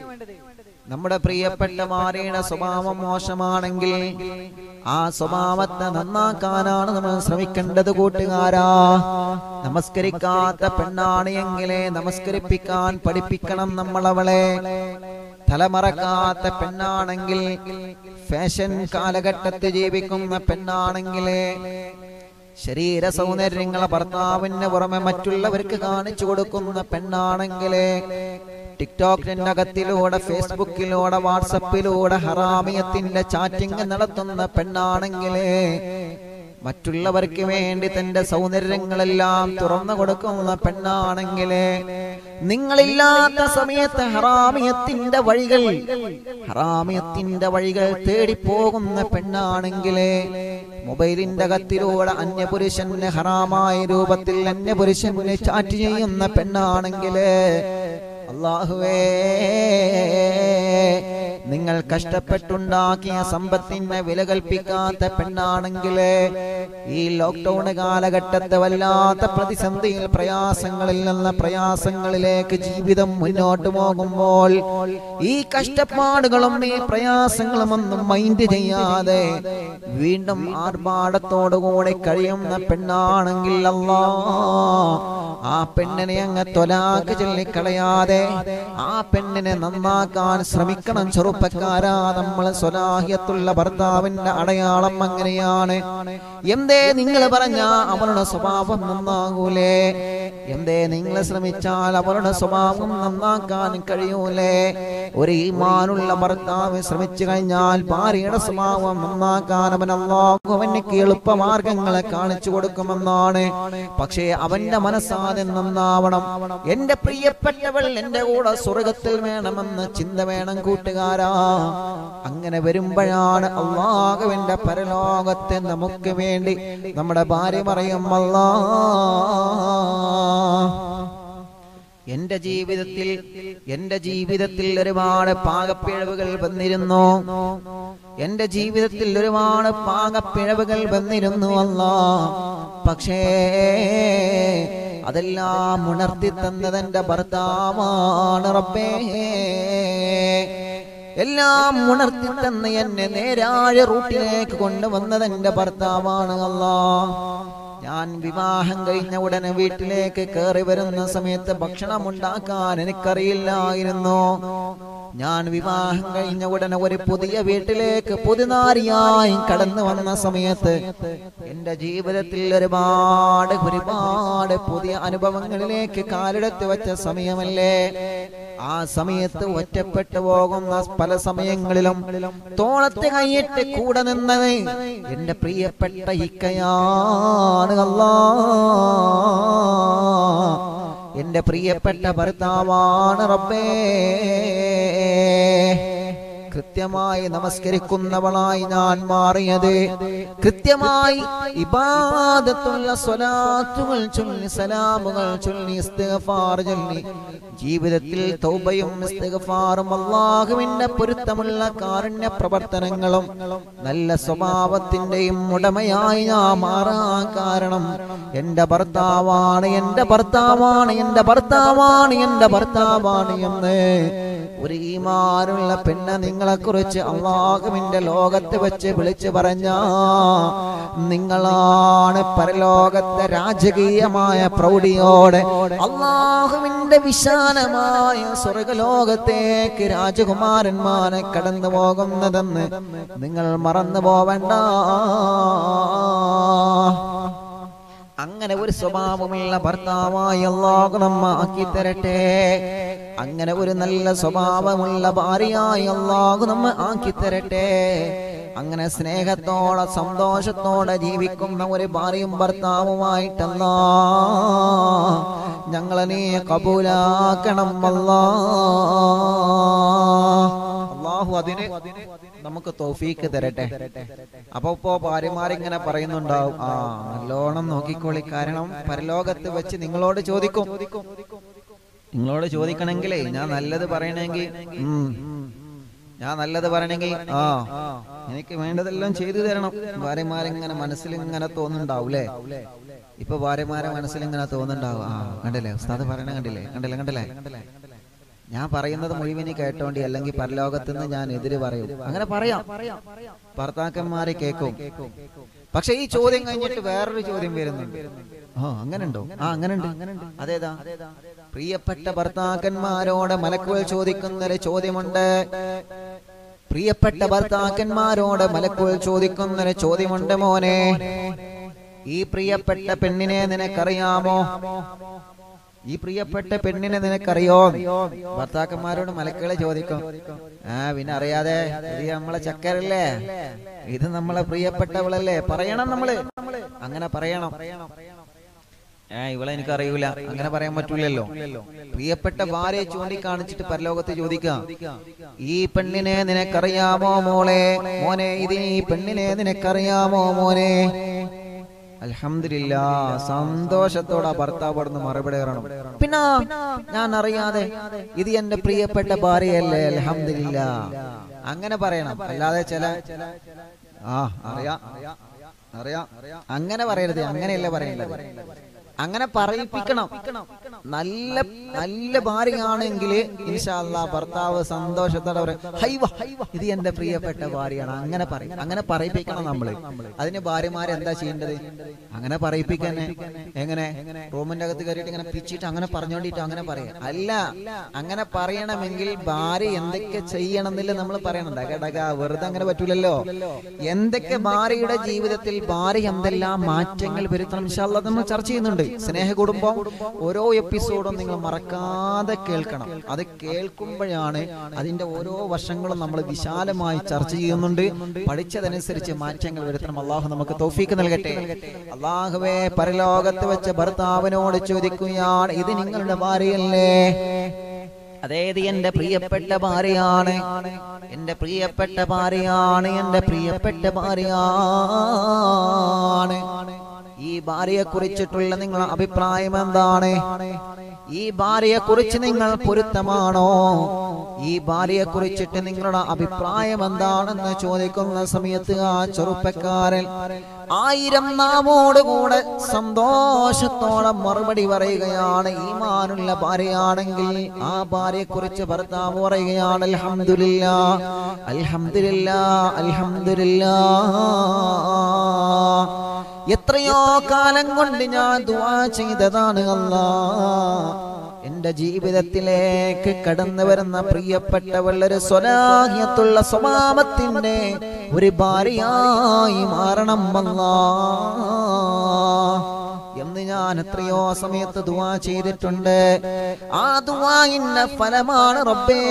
നമ്മുടെ പ്രിയപ്പെട്ട ഭാര്യയുടെ സ്വഭാവം മോശമാണെങ്കിൽ ആ സ്വഭാവത്തെ നന്നാക്കാനാണ് നമ്മൾ ശ്രമിക്കേണ്ടത് കൂട്ടുകാരാ നമസ്കരിക്കാത്ത പെണ്ണാണ് എങ്കിലേ നമസ്കരിപ്പിക്കാൻ പഠിപ്പിക്കണം നമ്മൾ അവളെ തലമറക്കാത്ത പെണ്ണാണെങ്കിൽ ഫാഷൻ കാലഘട്ടത്തിൽ ജീവിക്കുന്ന പെണ്ണാണെങ്കിലേ ശരീര സൗന്ദര്യങ്ങളെ ഭർത്താവിന് പുറമെ മറ്റുള്ളവർക്ക് കാണിച്ചു കൊടുക്കുന്ന പെണ്ണാണെങ്കിലേ ടിക്ടോക്കിന്റെ അകത്തിലൂടെ ഫേസ്ബുക്കിലൂടെ വാട്സപ്പിലൂടെ ഹറാമിയത്തിന്റെ ചാറ്റിംഗ് നടത്തുന്ന പെണ്ണാണെങ്കിലേ മറ്റുള്ളവർക്ക് വേണ്ടി തന്റെ സൗന്ദര്യങ്ങളെല്ലാം തുറന്നു കൊടുക്കുന്ന പെണ്ണാണെങ്കിലേ നിങ്ങളില്ലാത്ത സമയത്ത് ഹറാമിയത്തിന്റെ വഴികൾ ഹറാമിയത്തിന്റെ വഴികൾ തേടിപ്പോകുന്ന പെണ്ണാണെങ്കിലേ മൊബൈലിന്റെ അകത്തിലൂടെ അന്യപുരുഷന് ഹറാമായ രൂപത്തിൽ അന്യപുരുഷന് ചാറ്റ് ചെയ്യുന്ന പെണ്ണാണെങ്കിലേ അള്ളാഹുവേ നിങ്ങൾ കഷ്ടപ്പെട്ടുണ്ടാക്കിയ സമ്പത്തിനെ വില കൽപ്പിക്കാത്ത പെണ്ണാണെങ്കിലേ ഈ ലോക്ക്ഡൌൺ കാലഘട്ടത്തെ വല്ലാത്ത പ്രതിസന്ധിയിൽ പ്രയാസങ്ങളിൽ നിന്ന് പ്രയാസങ്ങളിലേക്ക് ജീവിതം മുന്നോട്ട് പോകുമ്പോൾ ഈ കഷ്ടപ്പാടുകളും ഈ പ്രയാസങ്ങളും ഒന്നും മൈൻഡ് ചെയ്യാതെ വീണ്ടും ആർഭാടത്തോടുകൂടി കഴിയുന്ന പെണ്ണാണെങ്കിൽ അല്ലാ ആ പെണ്ണിനെ അങ്ങ് തൊലാക്ക് ചൊല്ലിക്കളയാതെ ആ പെണ്ണിനെ നന്നാക്കാൻ ശ്രമിക്കണം ചെറുപ്പക്കാരാ നമ്മൾ സ്വലാഹിയത്തുള്ള ഭർത്താവിന്റെ അടയാളം അങ്ങനെയാണ് എന്തേ നിങ്ങൾ പറഞ്ഞ അവളുടെ സ്വഭാവം നന്നാകൂലേ എന്തേ നിങ്ങൾ ശ്രമിച്ചാൽ അവളുടെ സ്വഭാവം നന്നാക്കാൻ കഴിയൂലേ ഒരു ഈമാനുള്ള ഭർത്താവ് ശ്രമിച്ചു കഴിഞ്ഞാൽ ഭാര്യയുടെ സ്വഭാവം നന്നാക്കാൻ അവൻ അള്ളാഹു അവനക്ക് എളുപ്പമാർഗങ്ങളെ കാണിച്ചു കൊടുക്കുമെന്നാണ് പക്ഷേ അവന്റെ മനസ്സാദ്യം നന്നാവണം എന്റെ പ്രിയപ്പെട്ടവൾ എന്റെ കൂടെ സ്വർഗത്തിൽ വേണമെന്ന് ചിന്ത വേണം കൂട്ടുകാരാ അങ്ങനെ വരുമ്പോഴാണ് അള്ളാഹുവിന്റെ പരലോകത്തെ നമുക്ക് വേണ്ടി നമ്മുടെ ഭാര്യ പറയും അല്ലാ എന്റെ ജീവിതത്തിൽ എന്റെ ജീവിതത്തിൽ ഒരുപാട് പാകപ്പിഴവുകൾ വന്നിരുന്നു എന്റെ ജീവിതത്തിൽ ഒരുപാട് പാകപ്പിഴവുകൾ വന്നിരുന്നു അല്ല പക്ഷേ അതെല്ലാം ഉണർത്തി തന്നത് എന്റെ ഭർത്താവാണ് റബ്ബേ എല്ലാം ഉണർത്തി തന്ന് എന്നെ നേരായ റൂട്ടിലേക്ക് കൊണ്ടുവന്നത് എന്റെ ഭർത്താവാണ് അല്ലാ ഞാൻ വിവാഹം കഴിഞ്ഞ ഉടനെ വീട്ടിലേക്ക് കയറി വരുന്ന സമയത്ത് ഭക്ഷണം ഉണ്ടാക്കാൻ എനിക്കറിയില്ലായിരുന്നു ഞാൻ വിവാഹം കഴിഞ്ഞ ഉടനെ ഒരു പുതിയ വീട്ടിലേക്ക് പുതുനാരിയായി കടന്നു വന്ന സമയത്ത് എന്റെ ജീവിതത്തിൽ ഒരുപാട് ഒരുപാട് പുതിയ അനുഭവങ്ങളിലേക്ക് കാലെടുത്ത് വെച്ച സമയമല്ലേ ആ സമയത്ത് ഒറ്റപ്പെട്ടു പോകുന്ന പല സമയങ്ങളിലും തോളത്ത് കൈയിട്ട് കൂടെ നിന്നത് എന്റെ പ്രിയപ്പെട്ട ഇക്കയാണ് അല്ലാ എന്റെ പ്രിയപ്പെട്ട ഭർത്താവാണ് റബ്ബേ കൃത്യമായി നമസ്കരിക്കുന്നവളായി ഞാൻ മാറിയത് കൃത്യമായി ഇബാദത്തുള്ള സ്വലാത്തുകൾ ചൊല്ലി സലാമുകൾ ചൊല്ലി ഇസ്തിഗ്ഫാർ ചൊല്ലി ജീവിതത്തിൽ തൗബയും ഇസ്തിഗ്ഫാറും അള്ളാഹുവിന്റെ പൊരുത്തമുള്ള കാരുണ്യ പ്രവർത്തനങ്ങളും നല്ല സ്വഭാവത്തിന്റെയും ഉടമയായി ഞാൻ മാറാൻ കാരണം എന്റെ ഭർത്താവാണ് എന്റെ ഭർത്താവാണ് എന്റെ ഭർത്താവാണ് എന്റെ ഭർത്താവാണ് എന്ന് ഒരു ഈമാനുള്ള പെണ്ണ നിങ്ങളെ കുറിച്ച് അള്ളാഹുവിന്റെ ലോകത്ത് വെച്ച് വിളിച്ചു പറഞ്ഞ നിങ്ങളാണ് പരലോകത്തെ രാജകീയമായ പ്രൗഢിയോടെ അള്ളാഹുവിന്റെ വിശാലമായ സ്വർഗലോകത്തേക്ക് രാജകുമാരന്മാരെ കടന്നു പോകുന്നതെന്ന് നിങ്ങൾ മറന്നു പോവണ്ട അങ്ങനെ ഒരു സ്വഭാവമുള്ള ഭർത്താവായി അള്ളാഹു നമ്മ ആക്കി തരട്ടെ അങ്ങനെ ഒരു നല്ല സ്വഭാവമുള്ള ഭാര്യയായി അള്ളാഹു നമ്മ ആക്കി തരട്ടെ അങ്ങനെ സ്നേഹത്തോടെ സന്തോഷത്തോടെ ജീവിക്കുന്ന ഒരു ഭാര്യയും ഭർത്താവുമായിട്ടല്ല ഞങ്ങളെ നീ കബൂലാക്കണം അല്ലാ അള്ളാഹു അതിന് നമുക്ക് തോഫീക്ക് തരട്ടെ അപ്പൊ ഇപ്പോ ഭാര്യമാരിങ്ങനെ പറയുന്നുണ്ടാവും ആ നല്ലോണം നോക്കിക്കോളി കാരണം പരലോകത്ത് വെച്ച് നിങ്ങളോട് ചോദിക്കും നിങ്ങളോട് ചോദിക്കണമെങ്കിലേ ഞാൻ നല്ലത് പറയണമെങ്കിൽ ഉം, ഞാൻ നല്ലത് പറയണമെങ്കിൽ ആ എനിക്ക് വേണ്ടതെല്ലാം ചെയ്തു തരണം ഭാര്യമാരിങ്ങനെ മനസ്സിൽ ഇങ്ങനെ തോന്നുന്നുണ്ടാവൂലേ ഇപ്പൊ ഭാര്യമാരെ മനസ്സിൽ ഇങ്ങനെ തോന്നുന്നുണ്ടാവും ആ കണ്ടില്ലേ ഉസ്താദ് പറയണ കണ്ടില്ലേ കണ്ടില്ലേ കണ്ടില്ലേ ഞാൻ പറയുന്നത് മുഴുവനി കേട്ടോണ്ടി അല്ലെങ്കിൽ പരലോകത്ത് നിന്ന് ഞാൻ എതിര് പറയും അങ്ങനെ പറയാം ഭർത്താക്കന്മാരെ കേൾക്കും പക്ഷെ ഈ ചോദ്യം കഴിഞ്ഞിട്ട് വേറൊരു ചോദ്യം വരുന്നുണ്ട് ആ അങ്ങനെ ഉണ്ടോ ആ അങ്ങനെ ഉണ്ട് അതേതാ പ്രിയപ്പെട്ട ഭർത്താക്കന്മാരോട് മലക്കുകൾ ചോദിക്കുന്നൊരു ചോദ്യമുണ്ട് പ്രിയപ്പെട്ട ഭർത്താക്കന്മാരോട് മലക്കുകൾ ചോദിക്കുന്നൊരു ചോദ്യമുണ്ട് മോനെ ഈ പ്രിയപ്പെട്ട പെണ്ണിനെ നിനക്കറിയാമോ ഈ പ്രിയപ്പെട്ട പെണ്ണിനെ നിനക്കറിയോ ഭർത്താക്കന്മാരോട് മലക്കുകളെ ചോദിക്കും ആ പിന്നെ അറിയാതെ ഇത് നമ്മളെ ചക്കരല്ലേ ഇത് നമ്മളെ പ്രിയപ്പെട്ടവളല്ലേ പറയണം നമ്മള് അങ്ങനെ പറയണം ഏ ഇവളെ എനിക്ക് അറിയൂല അങ്ങനെ പറയാൻ പറ്റൂലല്ലോ പ്രിയപ്പെട്ട ഭാര്യയെ ചൂണ്ടിക്കാണിച്ചിട്ട് പരലോകത്ത് ചോദിക്കാം ഈ പെണ്ണിനെ നിനക്കറിയാമോ മോളെ മോനെ ഇത് ഈ പെണ്ണിനെ നിനക്കറിയാമോ മോനെ അൽഹംദുലില്ല സന്തോഷത്തോടെ ആ ഭർത്താവ് അവിടുന്ന് മറുപടി പറയണം പിന്നെ ഞാൻ അറിയാതെ ഇത് എന്റെ പ്രിയപ്പെട്ട ഭാര്യയല്ലേ അൽഹംദുലില്ല അങ്ങനെ പറയണം അല്ലാതെ ചില ആ അറിയാം അറിയാം അങ്ങനെ പറയരുത് അങ്ങനെയല്ല പറയേണ്ടത് അങ്ങനെ പറയിപ്പിക്കണം നല്ല നല്ല ഭാര്യയാണെങ്കിൽ ഇൻഷാല്ല ഭർത്താവ് സന്തോഷത്തോടെ പറയും ഹൈവ ഇത് എന്റെ പ്രിയപ്പെട്ട ഭാര്യയാണ് അങ്ങനെ പറയും അങ്ങനെ പറയിപ്പിക്കണം നമ്മള് അതിന് ഭാര്യമാരെ എന്താ ചെയ്യേണ്ടത് അങ്ങനെ പറയിപ്പിക്കന്നെ എങ്ങനെ റൂമിന്റെ അകത്ത് കയറിയിട്ട് ഇങ്ങനെ പിച്ചിട്ട് അങ്ങനെ പറഞ്ഞോണ്ടിട്ട് അങ്ങനെ പറയാം അല്ല അങ്ങനെ പറയണമെങ്കിൽ ഭാര്യ എന്തൊക്കെ ചെയ്യണം എന്നില്ല നമ്മൾ പറയണം ഡക ഡക വെറുതെ അങ്ങനെ പറ്റൂലല്ലോ എന്തൊക്കെ ഭാര്യയുടെ ജീവിതത്തിൽ ഭാര്യ എന്തെല്ലാം മാറ്റങ്ങൾ വരുത്തണം ഇൻഷാല്ല നമ്മൾ ചർച്ച ചെയ്യുന്നുണ്ട് സ്നേഹ കുടുംബം ഓരോ എപ്പിസോഡും നിങ്ങൾ മറക്കാതെ കേൾക്കണം അത് കേൾക്കുമ്പോഴാണ് അതിന്റെ ഓരോ വർഷങ്ങളും നമ്മൾ വിശാലമായി ചർച്ച ചെയ്യുന്നുണ്ട് പഠിച്ചതനുസരിച്ച് മാറ്റങ്ങൾ വരുത്തണം അള്ളാഹു നമുക്ക് തൗഫീക്ക് നൽകട്ടെ അള്ളാഹുവേ പരലോകത്ത് വെച്ച ഭർത്താവിനോട് ചോദിക്കുകയാണ് ഇത് നിങ്ങളുടെ ഭാര്യയല്ലേ അതായത് എന്റെ പ്രിയപ്പെട്ട ഭാര്യയാണ് എന്റെ പ്രിയപ്പെട്ട ഭാര്യയാണ് എന്റെ പ്രിയപ്പെട്ട ഭാര്യയാണ് ഈ ഭാര്യയെ കുറിച്ചിട്ടുള്ള നിങ്ങളുടെ അഭിപ്രായം എന്താണ് ഈ ഭാര്യയെ കുറിച്ച് നിങ്ങൾ പൊരുത്തമാണോ ഈ ഭാര്യയെ കുറിച്ചിട്ട് നിങ്ങളുടെ അഭിപ്രായം എന്താണെന്ന് ചോദിക്കുന്ന സമയത്ത് ആ ചെറുപ്പക്കാരൻ ആയിരം നാമോട് കൂടെ സന്തോഷത്തോടെ മറുപടി പറയുകയാണ് ഈമാനുള്ള ഭാര്യയാണെങ്കിൽ ആ ഭാര്യയെ കുറിച്ച് ഭർത്താവ് പറയുകയാണ് അൽഹംദുലില്ല അൽഹംദുലില്ല അൽഹംദുലില്ല എത്രയോ കാലം കൊണ്ട് ഞാൻ ദുആ ചെയ്തതാണ് അല്ലാ എന്റെ ജീവിതത്തിലേക്ക് കടന്നു വരുന്ന പ്രിയപ്പെട്ടവൾ ഒരു സ്വലാഹിയത്തുള്ള സ്വഭാവത്തിന്റെ ഒരു ഭാര്യയായി മാറണം അല്ലാ എന്ന് ഞാൻ എത്രയോ സമയത്ത് ദുവാ ചെയ്തിട്ടുണ്ട് ആ ദുവായിന്റെ ഫലമാണ് റബ്ബേ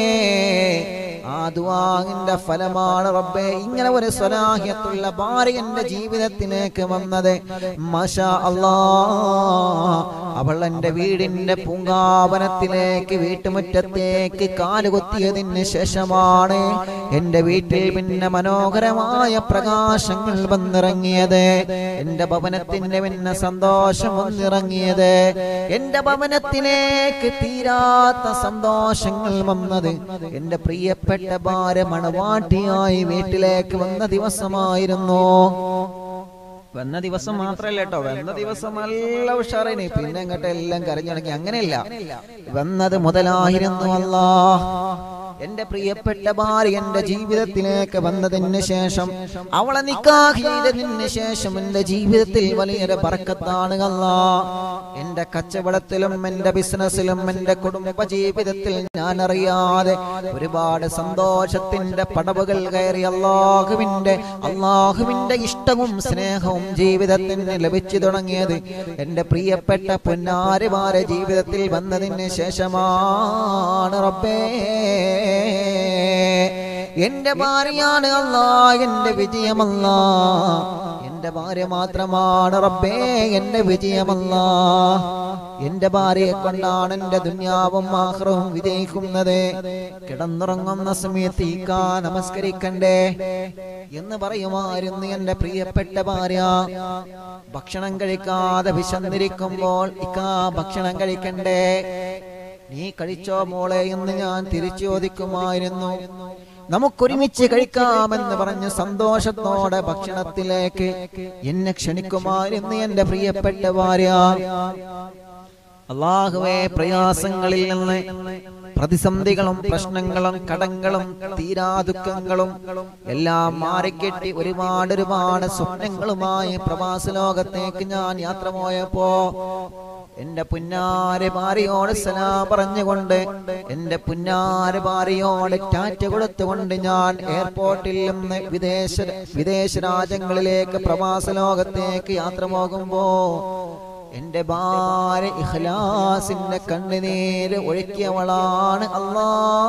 ആ ദുവാങ്ങിന്റെ ഫലമാണ് റബ്ബേ ഇങ്ങനെ ഒരു സ്വലാഹ്യത്തുള്ള ഭാര്യ എന്റെ ജീവിതത്തിലേക്ക് വന്നത് മഷാ അല്ലാ അവൾ എന്റെ വീടിന്റെ പൂങ്കാവനത്തിലേക്ക് വീട്ടുമുറ്റത്തേക്ക് കാലുകുത്തിയതിന് ശേഷമാണ് എന്റെ വീട്ടിൽ പിന്നെ മനോഹരമായ പ്രകാശങ്ങൾ വന്നിറങ്ങിയത് എന്റെ ഭവനത്തിന്റെ പിന്നെ സന്തോഷം വന്നിറങ്ങിയത് എന്റെ ഭവനത്തിലേക്ക് തീരാത്ത സന്തോഷങ്ങൾ വന്നത് എന്റെ പ്രിയപ്പെട്ട ഭാര്യ മണവാട്ടിയായി വീട്ടിലേക്ക് വന്ന ദിവസമായിരുന്നു വന്ന ദിവസം മാത്രല്ല കേട്ടോ വന്ന ദിവസം നല്ല ഉഷാറിന് പിന്നെ അങ്ങോട്ട് എല്ലാം കരഞ്ഞടങ്ങി അങ്ങനെയല്ല വന്നത് മുതലായിരുന്നു അല്ലാ എന്റെ പ്രിയപ്പെട്ട ഭാര്യ എന്റെ ജീവിതത്തിലേക്ക് വന്നതിന് ശേഷം അവളെ നിക്കാഹ് ചെയ്തതിന് ശേഷം എന്റെ ജീവിതത്തിൽ വലിയൊരു പറക്കത്താണ് അല്ലാ എന്റെ കച്ചവടത്തിലും എന്റെ ബിസിനസ്സിലും എന്റെ കുടുംബ ജീവിതത്തിൽ ഞാൻ അറിയാതെ ഒരുപാട് സന്തോഷത്തിന്റെ പടവുകൾ കയറി അള്ളാഹുവിന്റെ അള്ളാഹുവിന്റെ ഇഷ്ടവും സ്നേഹവും ജീവിതത്തിന് ലഭിച്ചു തുടങ്ങിയത് എന്റെ പ്രിയപ്പെട്ട പൊന്നാരിമാരെ ജീവിതത്തിൽ വന്നതിന് ശേഷമാണ് റബ്ബേ എന്റെ ഭാര്യയാണ് അല്ലാ എന്റെ വിജയമല്ല എന്റെ ഭാര്യ മാത്രമാണ് റബ്ബേ എന്റെ വിജയമല്ല എന്റെ ഭാര്യയെ കൊണ്ടാണ് എന്റെ ദുന്യാവും ആഹ്റവും വിജയിക്കുന്നത് കിടന്നുറങ്ങുന്ന സമയത്ത് ഈക്കാ നമസ്കരിക്കണ്ടേ എന്ന് പറയുമായിരുന്നു എന്റെ പ്രിയപ്പെട്ട ഭാര്യ ഭക്ഷണം കഴിക്കാതെ വിശന്നിരിക്കുമ്പോൾ ഇക്കാ ഭക്ഷണം കഴിക്കണ്ടേ നീ കഴിച്ചോ മോളെ എന്ന് ഞാൻ തിരിച്ചു ചോദിക്കുമായിരുന്നു നമുക്കൊരുമിച്ച് കഴിക്കാമെന്ന് പറഞ്ഞ് സന്തോഷത്തോടെ ഭക്ഷണത്തിലേക്ക് എന്നെ ക്ഷണിക്കുമായിരുന്നു എന്റെ പ്രിയപ്പെട്ട ഭാര്യ അള്ളാഹുവെ പ്രയാസങ്ങളിൽ നിന്ന് പ്രതിസന്ധികളും പ്രശ്നങ്ങളും കടങ്ങളും തീരാദുഃഖങ്ങളും എല്ലാം മാറിക്കെട്ടി ഒരുപാട് ഒരുപാട് സ്വപ്നങ്ങളുമായി പ്രവാസ ലോകത്തേക്ക് ഞാൻ യാത്ര പോയപ്പോ എന്റെ പുന്നാര ഭാര്യയോട് സലാം പറഞ്ഞുകൊണ്ട് എന്റെ പുന്നാര ഭാര്യയോട് ടാറ്റ കൊടുത്തുകൊണ്ട് ഞാൻ എയർപോർട്ടിൽ നിന്ന് വിദേശ വിദേശ രാജ്യങ്ങളിലേക്ക് പ്രവാസ ലോകത്തേക്ക് യാത്ര പോകുമ്പോ എന്റെ ഭാര്യ ഇഖ്ലാസിന്റെ കണ്ണുനീര് ഒഴുക്കിയവളാണ് അല്ലാ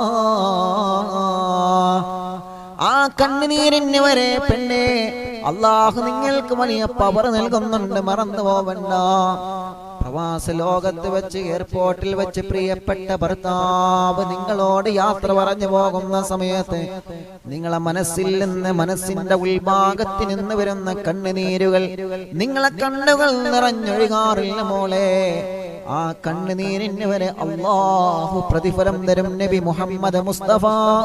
ആ കണ്ണുനീരിന് വരെ പെണ്ണെ അള്ളാഹു നിങ്ങൾക്ക് വലിയ പവർ നൽകുന്നുണ്ട് മറന്നു പോവണ്ട പ്രവാസ ലോകത്ത് വെച്ച് എയർപോർട്ടിൽ വെച്ച് പ്രിയപ്പെട്ട ഭർത്താവ് നിങ്ങളോട് യാത്ര പറഞ്ഞു പോകുന്ന സമയത്ത് നിങ്ങളെ മനസ്സിൽ നിന്ന് മനസ്സിന്റെ ഉൾഭാഗത്തിൽ നിന്ന് വരുന്ന കണ്ണുനീരുകൾ നിങ്ങളെ കണ്ണുകൾ നിറഞ്ഞൊഴുകാറില്ല മോളെ ആ കണ്ണുനീരിന് വരെ അള്ളാഹു പ്രതിഫലം തരും നബി മുഹമ്മദ് മുസ്തഫ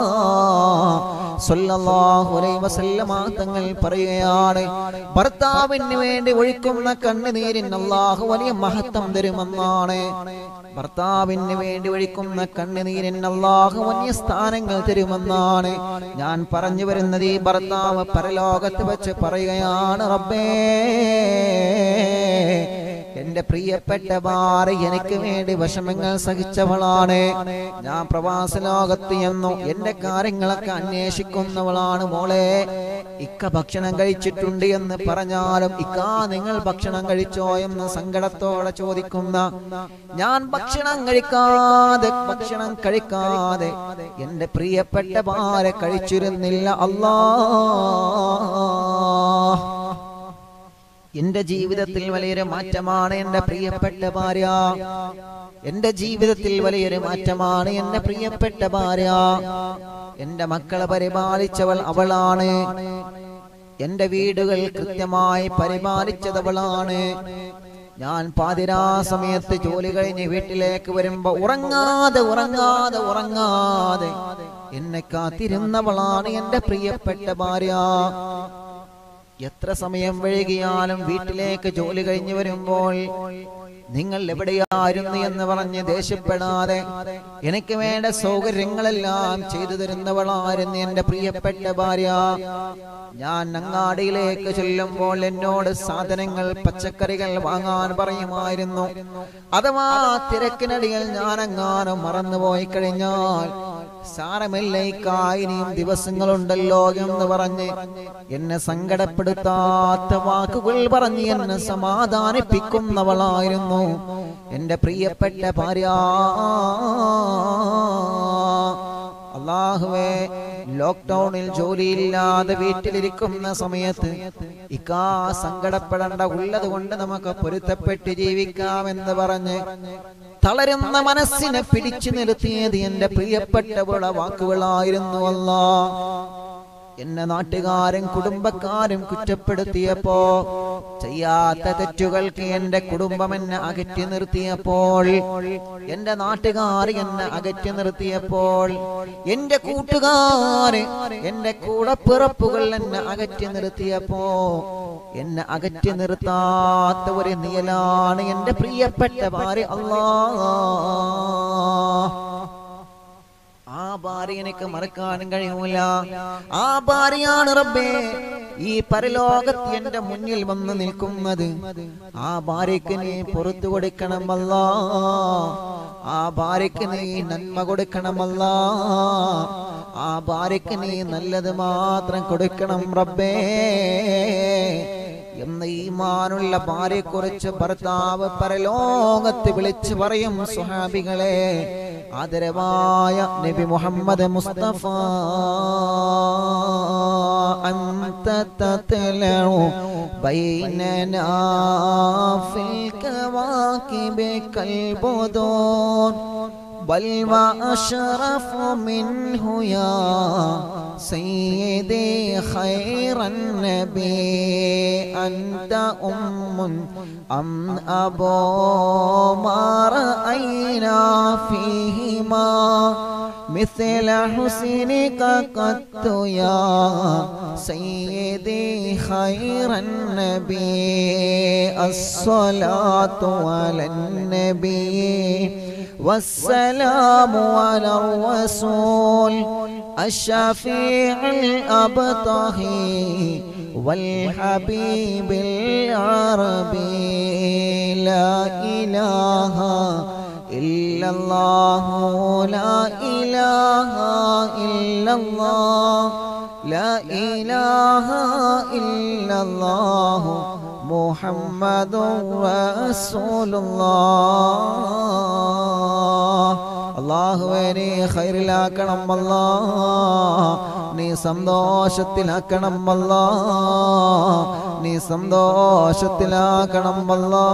സല്ലല്ലാഹു അലൈഹി വസല്ലമ തങ്ങൾ പറയുകയാണ് ഭർത്താവിന് വേണ്ടി ഒഴിക്കുന്ന കണ്ണുനീരിന് അള്ളാഹു വലിയ മഹത്വം തരുമെന്നാണ് ഭർത്താവിന് വേണ്ടി ഒഴിക്കുന്ന കണ്ണുനീരിന് അള്ളാഹു വലിയ സ്ഥാനങ്ങൾ തരുമെന്നാണ് ഞാൻ പറഞ്ഞു വരുന്നത് ഈ ഭർത്താവ് പരലോകത്ത് വെച്ച് പറയുകയാണ് റബ്ബേ എന്റെ പ്രിയപ്പെട്ട ഭാര്യ എനിക്ക് വേണ്ടി വിഷമങ്ങൾ സഹിച്ചവളാണ് ഞാൻ പ്രവാസ ലോകത്ത് എന്നു എന്റെ കാര്യങ്ങളൊക്കെ അന്വേഷിക്കുന്നവളാണ് മോളെ ഇക്ക ഭക്ഷണം കഴിച്ചിട്ടുണ്ട് എന്ന് പറഞ്ഞാലും ഇക്ക നിങ്ങൾ ഭക്ഷണം കഴിച്ചോ എന്ന് സങ്കടത്തോടെ ചോദിക്കുന്ന ഞാൻ ഭക്ഷണം കഴിക്കാതെ ഭക്ഷണം കഴിക്കാതെ എന്റെ പ്രിയപ്പെട്ട ഭാര്യ കഴിച്ചിരുന്നില്ല അല്ലാ എന്റെ ജീവിതത്തിൽ വലിയൊരു മാറ്റമാണ് എന്റെ പ്രിയപ്പെട്ട ഭാര്യ എന്റെ ജീവിതത്തിൽ വലിയൊരു മാറ്റമാണ് എന്റെ പ്രിയപ്പെട്ട ഭാര്യ എന്റെ മക്കളെ പരിപാലിച്ചവൾ അവളാണ് എന്റെ വീടുകൾ കൃത്യമായി പരിപാലിച്ചതവളാണ് ഞാൻ പാതിരാ സമയത്ത് ജോലി കഴിഞ്ഞ് വീട്ടിലേക്ക് വരുമ്പോ ഉറങ്ങാതെ ഉറങ്ങാതെ ഉറങ്ങാതെ എന്നെ കാത്തിരുന്നവളാണ് എന്റെ പ്രിയപ്പെട്ട ഭാര്യ എത്ര സമയം വൈകിയാലും വീട്ടിലേക്ക് ജോലി കഴിഞ്ഞു വരുമ്പോൾ നിങ്ങൾ എവിടെയായിരുന്നു എന്ന് പറഞ്ഞ് ദേഷ്യപ്പെടാതെ എനിക്ക് വേണ്ട സൗകര്യങ്ങളെല്ലാം ചെയ്തു തരുന്നവളായിരുന്നു എന്റെ പ്രിയപ്പെട്ട ഭാര്യ ഞാൻ അങ്ങാടിയിലേക്ക് ചെല്ലുമ്പോൾ എന്നോട് സാധനങ്ങൾ പച്ചക്കറികൾ വാങ്ങാൻ പറയുമായിരുന്നു അഥവാ തിരക്കിനടിയിൽ ഞാൻ അങ്ങാനും മറന്നുപോയി കഴിഞ്ഞാൽ സാരമില്ല ഇനിയും ദിവസങ്ങളുണ്ടല്ലോ എന്ന് പറഞ്ഞ് എന്നെ സങ്കടപ്പെടുത്താത്ത വാക്കുകൾ പറഞ്ഞ് എന്നെ സമാധാനിപ്പിക്കുന്നവളായിരുന്നു എന്റെ പ്രിയപ്പെട്ട ഭാര്യ അള്ളാഹുവേ ലോക്ക്ഡൌണിൽ ജോലിയില്ലാതെ വീട്ടിലിരിക്കുന്ന സമയത്ത് ഇക്കാ സങ്കടപ്പെടേണ്ട ഉള്ളത് കൊണ്ട് നമുക്ക് പൊരുത്തപ്പെട്ട് ജീവിക്കാമെന്ന് പറഞ്ഞ് തളരുന്ന മനസ്സിനെ പിടിച്ചു നിർത്തിയത് എന്റെ പ്രിയപ്പെട്ടവരുടെ വാക്കുകളായിരുന്നു അല്ലാ എന്നെ നാട്ടുകാരും കുടുംബക്കാരും കുറ്റപ്പെടുത്തിയപ്പോ ചെയ്യാത്ത തെറ്റുകൾക്ക് എന്റെ കുടുംബം എന്നെ അകറ്റി നിർത്തിയപ്പോൾ എന്റെ നാട്ടുകാർ എന്നെ അകറ്റി നിർത്തിയപ്പോൾ എന്റെ കൂട്ടുകാര് എന്റെ കൂടപ്പിറപ്പുകൾ എന്നെ അകറ്റി നിർത്തിയപ്പോ എന്നെ അകറ്റി നിർത്താത്ത ഒരു നിയലാണ് എന്റെ പ്രിയപ്പെട്ട ഭാര്യ അല്ലാ ആ ഭാര്യ എനിക്ക് മറക്കാനും കഴിയൂല ആ ഭാര്യയാണ് റബ്ബേ ഈ പരലോകത്ത് എന്റെ മുന്നിൽ വന്ന് നിൽക്കുന്നത് ആ ഭാര്യക്ക് നീ പുറത്തു കൊടുക്കണമല്ല ആ ഭാര്യക്ക് നീ നന്മ കൊടുക്കണമല്ല ആ ഭാര്യക്ക് നീ നല്ലത് മാത്രം കൊടുക്കണം റബ്ബേ എന്ന ഈമാനുള്ള ഭാര്യയെ കുറിച്ച് ഭർത്താവ് പരലോകത്ത് വിളിച്ചു പറയും സുഹാബികളെ ആദരവായ നബി മുഹമ്മദ് മുസ്തഫ അന്ത തത്ലഉ ബൈനനാ ഫിൽ കവാകിബി കൽബുദൂൻ بل وأشرف منه يا سيدي خير النبي أنت أم أم أبو ما رأينا فيهما مثل حسنك قط يا سيدي خير النبي الصلاة على النبي والسلام على الرسول الشفيع الأبطهي والحبيب العربي لا إله إلا الله لا إله إلا الله لا إله إلا الله محمد رسول الله അള്ളാഹുവേ നീ ഖൈറിലാക്കണം അല്ലാ നീ സന്തോഷത്തിലാക്കണം അല്ലാ നീ സന്തോഷത്തിലാക്കണം അല്ലാ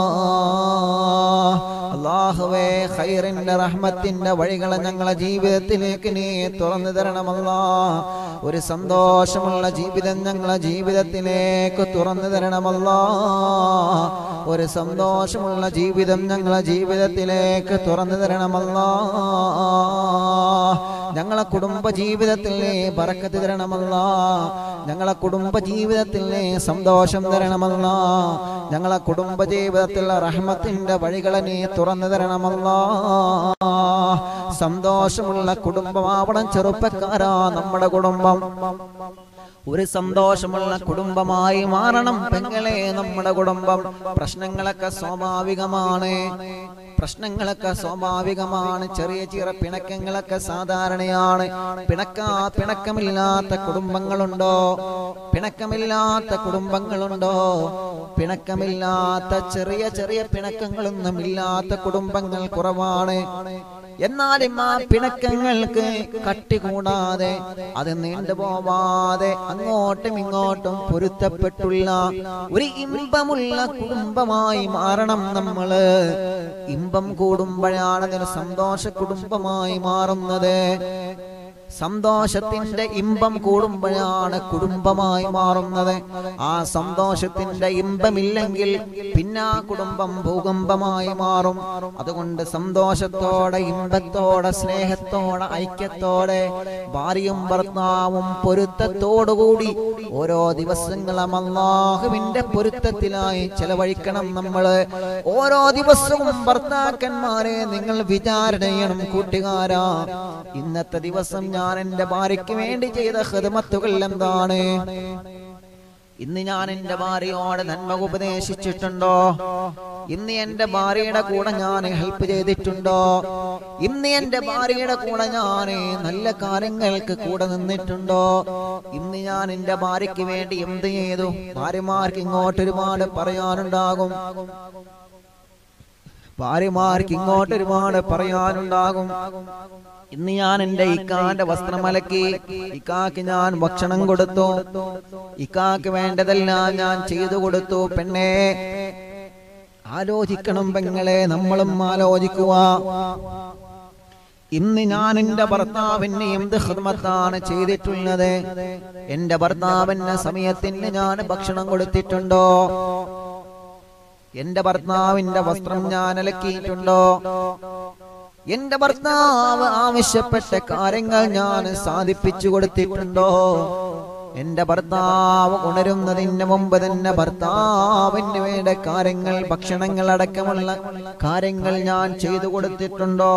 അള്ളാഹുവേ ഖൈറിന്റെ റഹ്മത്തിന്റെ വഴികളെ ഞങ്ങളെ ജീവിതത്തിലേക്ക് നീ തുറന്നു തരണമല്ല ഒരു സന്തോഷമുള്ള ജീവിതം ഞങ്ങളെ ജീവിതത്തിലേക്ക് തുറന്നു തരണമല്ല ഒരു സന്തോഷമുള്ള ജീവിതം ഞങ്ങളെ ജീവിതത്തിലേക്ക് തുറന്നു തരണമല്ല ഞങ്ങളെ കുടുംബ ജീവിതത്തിൽ നീ ബറക്കത്ത് തരണമല്ല ഞങ്ങളെ കുടുംബ ജീവിതത്തിൽ നീ സന്തോഷം തരണമല്ല ഞങ്ങളെ കുടുംബ ജീവിതത്തിൽ റഹ്മത്തിന്റെ വഴികളെ നീ തുറന്നു തരണമല്ല സന്തോഷമുള്ള കുടുംബമാവണം ചെറുപ്പക്കാരാ നമ്മുടെ കുടുംബം ഒരു സന്തോഷമുള്ള കുടുംബമായി മാറണം പെങ്ങളെ നമ്മുടെ കുടുംബം പ്രശ്നങ്ങളൊക്കെ സ്വാഭാവികമാണ് പ്രശ്നങ്ങളൊക്കെ സ്വാഭാവികമാണ് ചെറിയ ചെറിയ പിണക്കങ്ങളൊക്കെ സാധാരണയാണ് പിണക്ക പിണക്കമില്ലാത്ത കുടുംബങ്ങളുണ്ടോ പിണക്കമില്ലാത്ത കുടുംബങ്ങളുണ്ടോ പിണക്കമില്ലാത്ത ചെറിയ ചെറിയ പിണക്കങ്ങളൊന്നും ഇല്ലാത്ത കുടുംബങ്ങൾ കുറവാണ് എന്നാലും ആ പിണക്കങ്ങൾക്ക് കട്ടി കൂടാതെ അത് നീണ്ടുപോവാതെ അങ്ങോട്ടും ഇങ്ങോട്ടും പൊരുത്തപ്പെട്ടുള്ള ഒരു ഇമ്പമുള്ള കുടുംബമായി മാറണം നമ്മള് ഇമ്പം കൂടുമ്പോഴാണ് അതൊരു സന്തോഷ കുടുംബമായി മാറുന്നത് സന്തോഷത്തിന്റെ ഇമ്പം കൂടുമ്പോഴാണ് കുടുംബമായി മാറുന്നത് ആ സന്തോഷത്തിന്റെ ഇമ്പമില്ലെങ്കിൽ പിന്നെ ആ കുടുംബം ഭൂകമ്പമായി മാറും അതുകൊണ്ട് സന്തോഷത്തോടെ ഇമ്പത്തോടെ സ്നേഹത്തോടെ ഐക്യത്തോടെ ഭാര്യയും ഭർത്താവും പൊരുത്തത്തോടുകൂടി ഓരോ ദിവസങ്ങളും അള്ളാഹുവിന്റെ പൊരുത്തത്തിലായി ചെലവഴിക്കണം നമ്മള് ഓരോ ദിവസവും ഭർത്താക്കന്മാരെ നിങ്ങൾ വിചാരണ ചെയ്യണം കൂട്ടുകാരാ ഇന്നത്തെ ദിവസം ഞാൻ എന്റെ ഭാര്യയ്ക്ക് വേണ്ടി ചെയ്ത ഹൃദമത്തുകൾ എന്താണ് ഇന്ന് ഞാൻ എന്റെ ഭാര്യയോട് നന്മ ഉപദേശിച്ചിട്ടുണ്ടോ ഇന്ന് എന്റെ ഭാര്യയുടെ കൂടെ ഞാൻ ഹെൽപ്പ് ചെയ്തിട്ടുണ്ടോ ഇന്ന് എന്റെ ഭാര്യയുടെ കൂടെ ഞാൻ നല്ല കാര്യങ്ങൾക്ക് കൂടെ നിന്നിട്ടുണ്ടോ ഇന്ന് ഞാൻ എന്റെ ഭാര്യയ്ക്ക് വേണ്ടി എന്ത് ചെയ്തു ഭാര്യമാർക്ക് ഇങ്ങോട്ട് ഒരുപാട് പറയാനുണ്ടാകും ഭാര്യമാർക്ക് ഇങ്ങോട്ട് ഒരുപാട് പറയാനുണ്ടാകും ഇന്ന് ഞാൻ എന്റെ ഇക്കാന്റെ വസ്ത്രം അലക്കി ഇക്കാക്ക് ഞാൻ ഭക്ഷണം കൊടുത്തു ഇക്കാക്ക് വേണ്ടതെല്ലാം ഞാൻ ചെയ്തു കൊടുത്തു പെണ്ണേ ആലോചിക്കണം പെങ്ങളെ നമ്മളും ആലോചിക്കുക ഇന്ന് ഞാൻ എന്റെ ഭർത്താവിന് എന്ത് ഹിദ്മത്താണ് ചെയ്തിട്ടുള്ളത് എന്റെ ഭർത്താവിന് സമയത്തിന് ഞാൻ ഭക്ഷണം കൊടുത്തിട്ടുണ്ടോ എന്റെ ഭർത്താവിന്റെ വസ്ത്രം ഞാൻ അലക്കിയിട്ടുണ്ടോ എന്റെ ഭർത്താവ് ആവശ്യപ്പെട്ട കാര്യങ്ങൾ ഞാൻ സാധിപ്പിച്ചു കൊടുത്തിട്ടുണ്ടോ എന്റെ ഭർത്താവ് ഉണരുന്നതിന് മുമ്പ് തന്നെ ഭർത്താവിന് വേണ്ട കാര്യങ്ങൾ ഭക്ഷണങ്ങൾ അടക്കമുള്ള കാര്യങ്ങൾ ഞാൻ ചെയ്തു കൊടുത്തിട്ടുണ്ടോ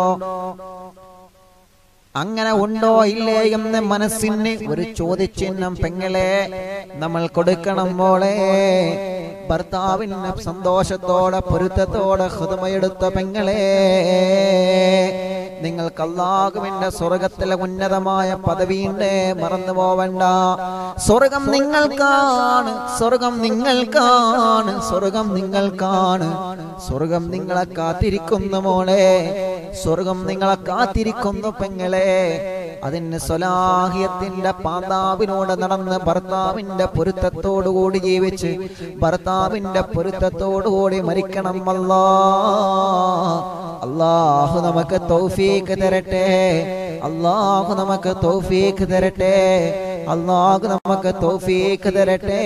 അങ്ങനെ ഉണ്ടോ ഇല്ലേ എന്ന് മനസ്സിന് ഒരു ചോദ്യചിഹ്നം പെങ്ങളെ നമ്മൾ കൊടുക്കണം മോളെ ഭർത്താവിന് സന്തോഷത്തോടെ പൊരുത്തത്തോടെ ഹൃദമയെടുത്ത പെങ്ങളെ നിങ്ങൾക്ക് അള്ളാഹുവിന്റെ സ്വർഗത്തിലെ ഉന്നതമായ പദവിയുണ്ട് മറന്നു പോവണ്ട സ്വർഗം നിങ്ങൾക്കാണ് സ്വർഗം നിങ്ങൾക്കാണ് സ്വർഗം നിങ്ങൾക്കാണ് സ്വർഗം നിങ്ങളെ കാത്തിരിക്കുന്നു മോളെ സ്വർഗം നിങ്ങളെ കാത്തിരിക്കുന്നു പെങ്ങളെ അതിന് സ്വലാഹിയത്തിന്റെ പാതാവിനോട് നടന്ന് ഭർത്താവിന്റെ പൊരുത്തത്തോടുകൂടി ജീവിച്ച് ഭർത്താവിന്റെ പൊരുത്തത്തോടുകൂടി മരിക്കണം അല്ലാ അള്ളാഹു നമുക്ക് തൗഫീക്ക് തരട്ടെ അള്ളാഹു നമുക്ക് തൗഫീക്ക് തരട്ടെ അള്ളാഹു നമുക്ക് തൗഫീക്ക് തരട്ടെ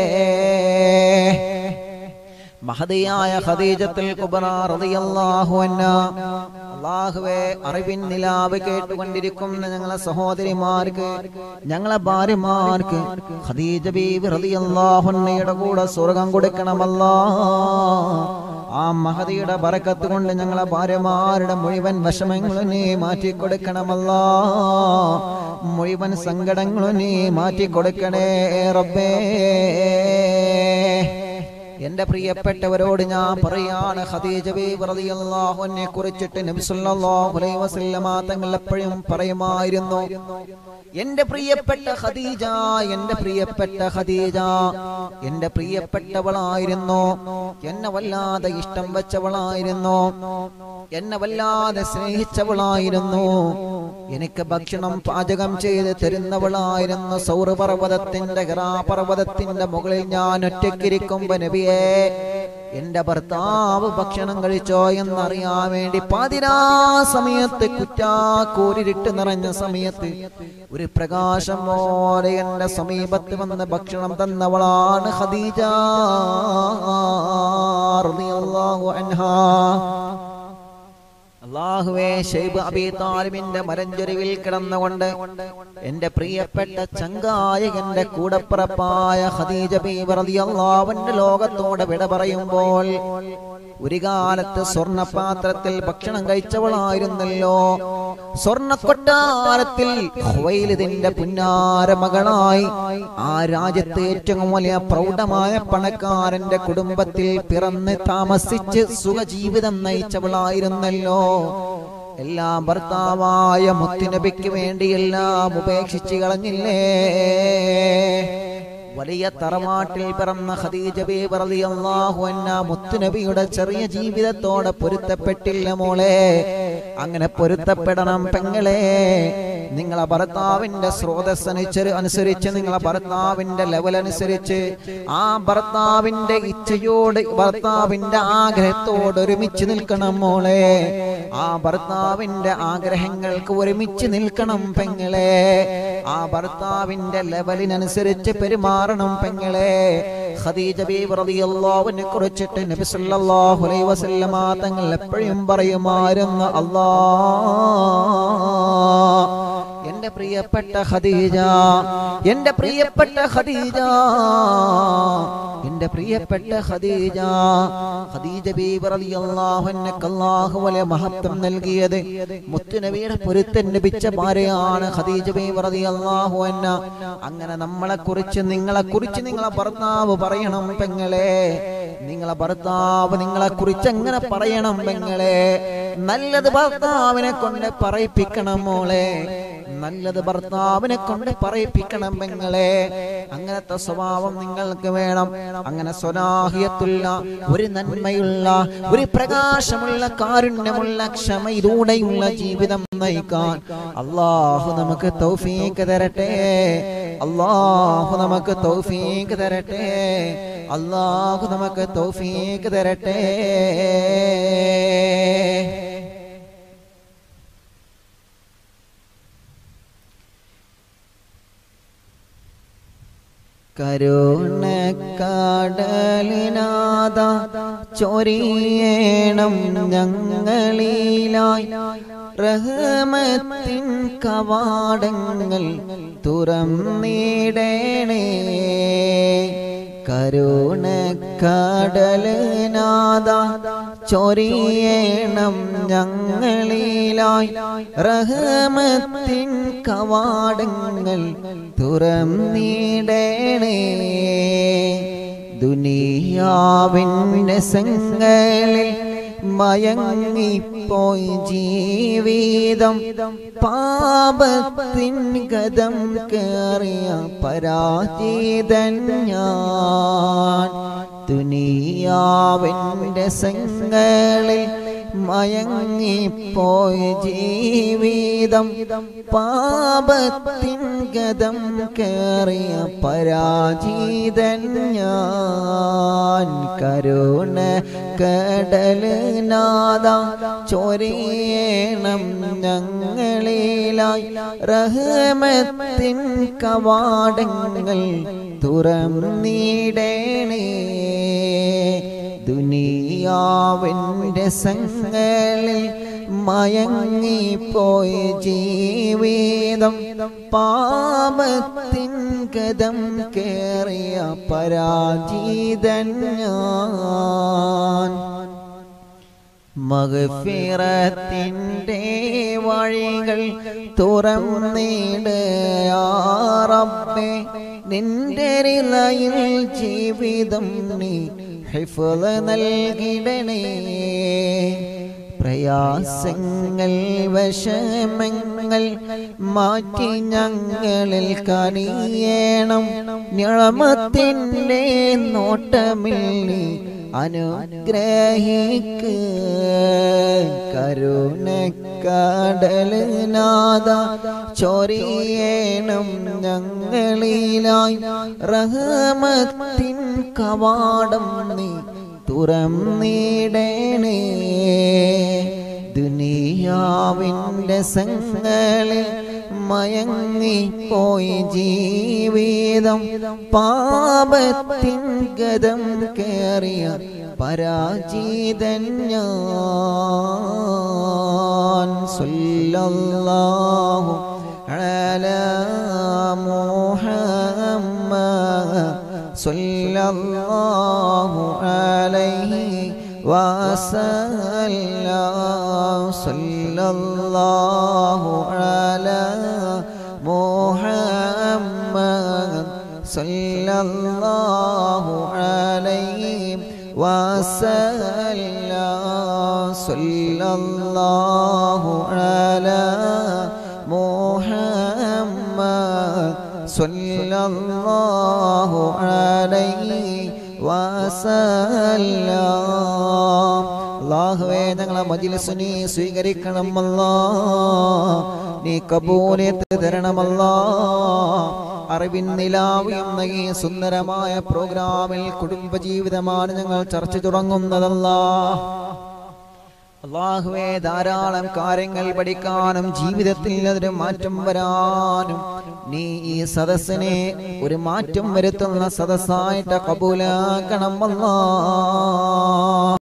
മഹതിയായ ഖദീജത്തുൽ കുബ്ര റളിയല്ലാഹു അൻഹ അല്ലാഹുവേ അറിവിൻ നിലാവ് കേട്ടുകൊണ്ടിരിക്കുന്ന ഞങ്ങളെ സഹോദരിമാർക്ക് ഞങ്ങളെ ഭാര്യമാർക്ക് ഖദീജ ബീവി റളിയല്ലാഹു അൻഹയുടെ കൂടെ സ്വർഗം കൊടുക്കണമല്ലാ ആ മഹതിയുടെ ബറക്കത്ത് കൊണ്ട് ഞങ്ങളെ ഭാര്യമാരുടെ മുഴുവൻ വിഷമങ്ങളും നീ മാറ്റി കൊടുക്കണമല്ലാ മുഴുവൻ സങ്കടങ്ങളും നീ മാറ്റി കൊടുക്കണേ റബ്ബേ എന്റെ പ്രിയപ്പെട്ടവരോട് ഞാൻ പറയാണ് ഖദീജ ബീവി റളിയല്ലാഹു അൻഹയെ കുറിച്ചിട്ട് നബി സല്ലല്ലാഹു അലൈഹി വസല്ലമ തങ്ങൾ എപ്പോഴും പറയുമായിരുന്നു എന്റെ പ്രിയപ്പെട്ട ഖദീജ എന്റെ പ്രിയപ്പെട്ട ഖദീജ എന്റെ പ്രിയപ്പെട്ടവളായിരുന്നു എന്നെ വല്ലാതെ ഇഷ്ടം വെച്ചവളായിരുന്നു എന്നെ വല്ലാതെ സ്നേഹിച്ചവളായിരുന്നു എനിക്ക് ഭക്ഷണം പാചകം ചെയ്ത് തരുന്നവളായിരുന്നു സൗരപർവ്വതത്തിന്റെ ഹിറാപർവ്വതത്തിന്റെ മുകളിൽ ഞാൻ ഒറ്റയ്ക്കിരിക്കുമ്പോ നബിയേ എന്റെ ഭർത്താവ് ഭക്ഷണം കഴിച്ചോ എന്നറിയാൻ വേണ്ടി പാതിരാ സമയത്ത് കുറ്റാക്കൂരിട്ട് നിറഞ്ഞ സമയത്ത് ഒരു പ്രകാശം പോലെ എന്റെ സമീപത്ത് വന്ന് ഭക്ഷണം തന്നവളാണ് ഖദീജ റളിയല്ലാഹു അൻഹാ അള്ളാഹുവേ ഷൈബ് അബി താലിബിന്റെ മരഞ്ചൊരുവിൽ കിടന്നുകൊണ്ട് എന്റെ പ്രിയപ്പെട്ട ചങ്കായ എന്റെ കൂടപ്പിറപ്പായ ഖദീജ ബീവി റളിയല്ലാഹുവിന്റെ ലോകത്തോട് വിട പറയുമ്പോൾ ഒരു കാലത്ത് സ്വർണപാത്രത്തിൽ ഭക്ഷണം കഴിച്ചവളായിരുന്നല്ലോ സ്വർണ്ണ കൊട്ടാരത്തിൽ ഹുവൈലിദിന്റെ പുന്നാര മകളായി ആ രാജ്യത്തെ ഏറ്റവും വലിയ പ്രൗഢമായ പണക്കാരന്റെ കുടുംബത്തിൽ പിറന്ന് താമസിച്ച് സുഖജീവിതം നയിച്ചവളായിരുന്നല്ലോ എല്ലാം ഭർത്താവായ മുത്തുനബിക്ക് വേണ്ടി എല്ലാം ഉപേക്ഷിച്ച് കളഞ്ഞില്ലേ വലിയ തറവാട്ടിൽ പിറന്ന ഖദീജ ബീബി റളിയല്ലാഹു അൻഹ മുത്തുനബിയുടെ ചെറിയ ജീവിതത്തോടെ പൊരുത്തപ്പെട്ടില്ല മോളെ അങ്ങനെ പൊരുത്തപ്പെടണം പെങ്ങളെ നിങ്ങളെ ഭർത്താവിന്റെ സ്രോതസ് അനുസരി അനുസരിച്ച് നിങ്ങളെ ഭർത്താവിന്റെ ലെവൽ അനുസരിച്ച് ആ ഭർത്താവിന്റെ ഇച്ഛയോട് ഭർത്താവിന്റെ ആഗ്രഹത്തോട് ഒരുമിച്ച് നിൽക്കണം മോളെ ആ ഭർത്താവിന്റെ ആഗ്രഹങ്ങൾക്ക് ഒരുമിച്ച് നിൽക്കണം പെങ്ങളെ ആ ഭർത്താവിന്റെ ലെവലിനനുസരിച്ച് പെരുമാറണം പെങ്ങളെ ഖദീജ ബീവി റളിയല്ലാഹുവിനെ കുറിച്ചിട്ട് നബി സല്ലല്ലാഹു അലൈഹി വസല്ലമ തങ്ങൾ എപ്പോഴും പറയുമായിരുന്നു അല്ലാ എന്റെ പ്രിയപ്പെട്ട ഖദീജ എന്റെ പ്രിയപ്പെട്ട ഖദീജ എന്റെ പ്രിയപ്പെട്ട ഖദീജ ഖദീജ ബീവി റളിയല്ലാഹു അൻഹക്ക് അല്ലാഹു വലിയ മഹത്വം നൽകിയത് മുത്തുനബിയുടെ പൊരുത്തം ലഭിച്ച ഭാര്യയാണ് ഖദീജ ബീവി റളിയല്ലാഹു അൻഹ അങ്ങനെ നമ്മളെ കുറിച്ച് നിങ്ങളെ കുറിച്ച് നിങ്ങളെ ഭർത്താവ് പറയണം പെങ്ങളെ നിങ്ങളെ ഭർത്താവ് നിങ്ങളെ കുറിച്ച് എങ്ങനെ പറയണം പെങ്ങളെ നല്ലത് ഭർത്താവിനെ കൊണ്ട് പറയിപ്പിക്കണം മോളെ നല്ലത് ഭർത്താവിനെ കൊണ്ട് പറയിപ്പിക്കണം പെങ്ങളെ അങ്ങനത്തെ സ്വഭാവം നിങ്ങൾക്ക് വേണം അങ്ങനെ സ്വലാഹിയത്തുള്ള ഒരു നന്മയുള്ള ഒരു പ്രകാശമുള്ള കാരുണ്യമുള്ള ക്ഷമയിലൂടെയുള്ള ജീവിതം നയിക്കാൻ അള്ളാഹു നമുക്ക് തൗഫീക്ക് തരട്ടെ അള്ളാഹു നമുക്ക് തൗഫീക്ക് തരട്ടെ അള്ളാഹു നമുക്ക് തൗഫീക്ക് തരട്ടെ കരുണക്കടലിനാഥ ചൊരിയേണം ഞങ്ങളിലായി റഹമത്തിൻ കവാടങ്ങൾ തുറന്നിടണേ കരുണക്കടലിനാഥ ചൊരിയേണം ഞങ്ങളിലായി റഹമത്തിൻ കവാടങ്ങൾ തുറന്നിടണേ ദുനിയാവിൻ്റെ സംഘളിൽ മയങ്ങിപ്പോയി ജീവിതം പാപത്തിൻ ഗതം കേറിയ പരാജിതൻ ഞാൻ ദുനിയാവിൻ്റെ സംഘളിൽ മയങ്ങിപ്പോയ ജീവിതം പാപത്തിൻ ഗതം കേറിയ പരാജിതൻ ഞാൻ കരുണ കടലിനാഥ ചൊരിയണം ഞങ്ങളിലായി റഹമത്തിൻ കവാടങ്ങൾ തുറന്നിടണേ ദുനിയാവിൻ്റെ സംഘളിൽ മയങ്ങിപ്പോയ ജീവിതം പാപത്തിൻ ഗതം കേറിയ പരാജിതൻ ഞാൻ മകഫിറത്തിൻ്റെ വഴികൾ തുറന്നിടയാറപ്പേ നിന്റെ റിലയിൽ ജീവിതം നീ ഹിഫ്ള നൽകിടണേ പ്രയാസങ്ങൾ വശമങ്ങൾ മാറ്റി ഞങ്ങളിൽ കനിയേണം ഞളമത്തിൻ്റെ നോട്ടമിൽ നീ അനുഗ്രഹിക്ക് കരുണക്കടലിനാഥ ചൊരിയേണം ഞങ്ങളിലായി റഹമത്തിൻ കവാടം നീ തുറന്നിടണേ ദുനിയാവിൻ്റെ സംഘളിൽ മയങ്ങിപ്പോയി ജീവിതം പാപത്തിൻ ഗതം കേറിയ പരാജിതൻ ഞാൻ സല്ലല്ലാഹു അലാ മുഹമ്മദ് സല്ലല്ലാഹു അലൈഹി وسلم صلى الله على محمد صلى الله عليه وسلم صلى الله على محمد صلى الله عليه അള്ളാഹുവേ ഞങ്ങളെ മജിലിസിനെ സ്വീകരിക്കണമല്ല നീ കബൂലത്ത് തരണമല്ല അറിവിൻ നിലാവ് എന്ന ഈ സുന്ദരമായ പ്രോഗ്രാമിൽ കുടുംബജീവിതമാണ് ഞങ്ങൾ ചർച്ച തുടങ്ങുന്നതല്ല അള്ളാഹുവെ ധാരാളം കാര്യങ്ങൾ പഠിക്കാനും ജീവിതത്തിൽ അതിന് മാറ്റം വരാനും നീ ഈ സദസ്സിനെ ഒരു മാറ്റം വരുത്തുന്ന സദസ്സായിട്ട് കബൂലാക്കണം അല്ലാ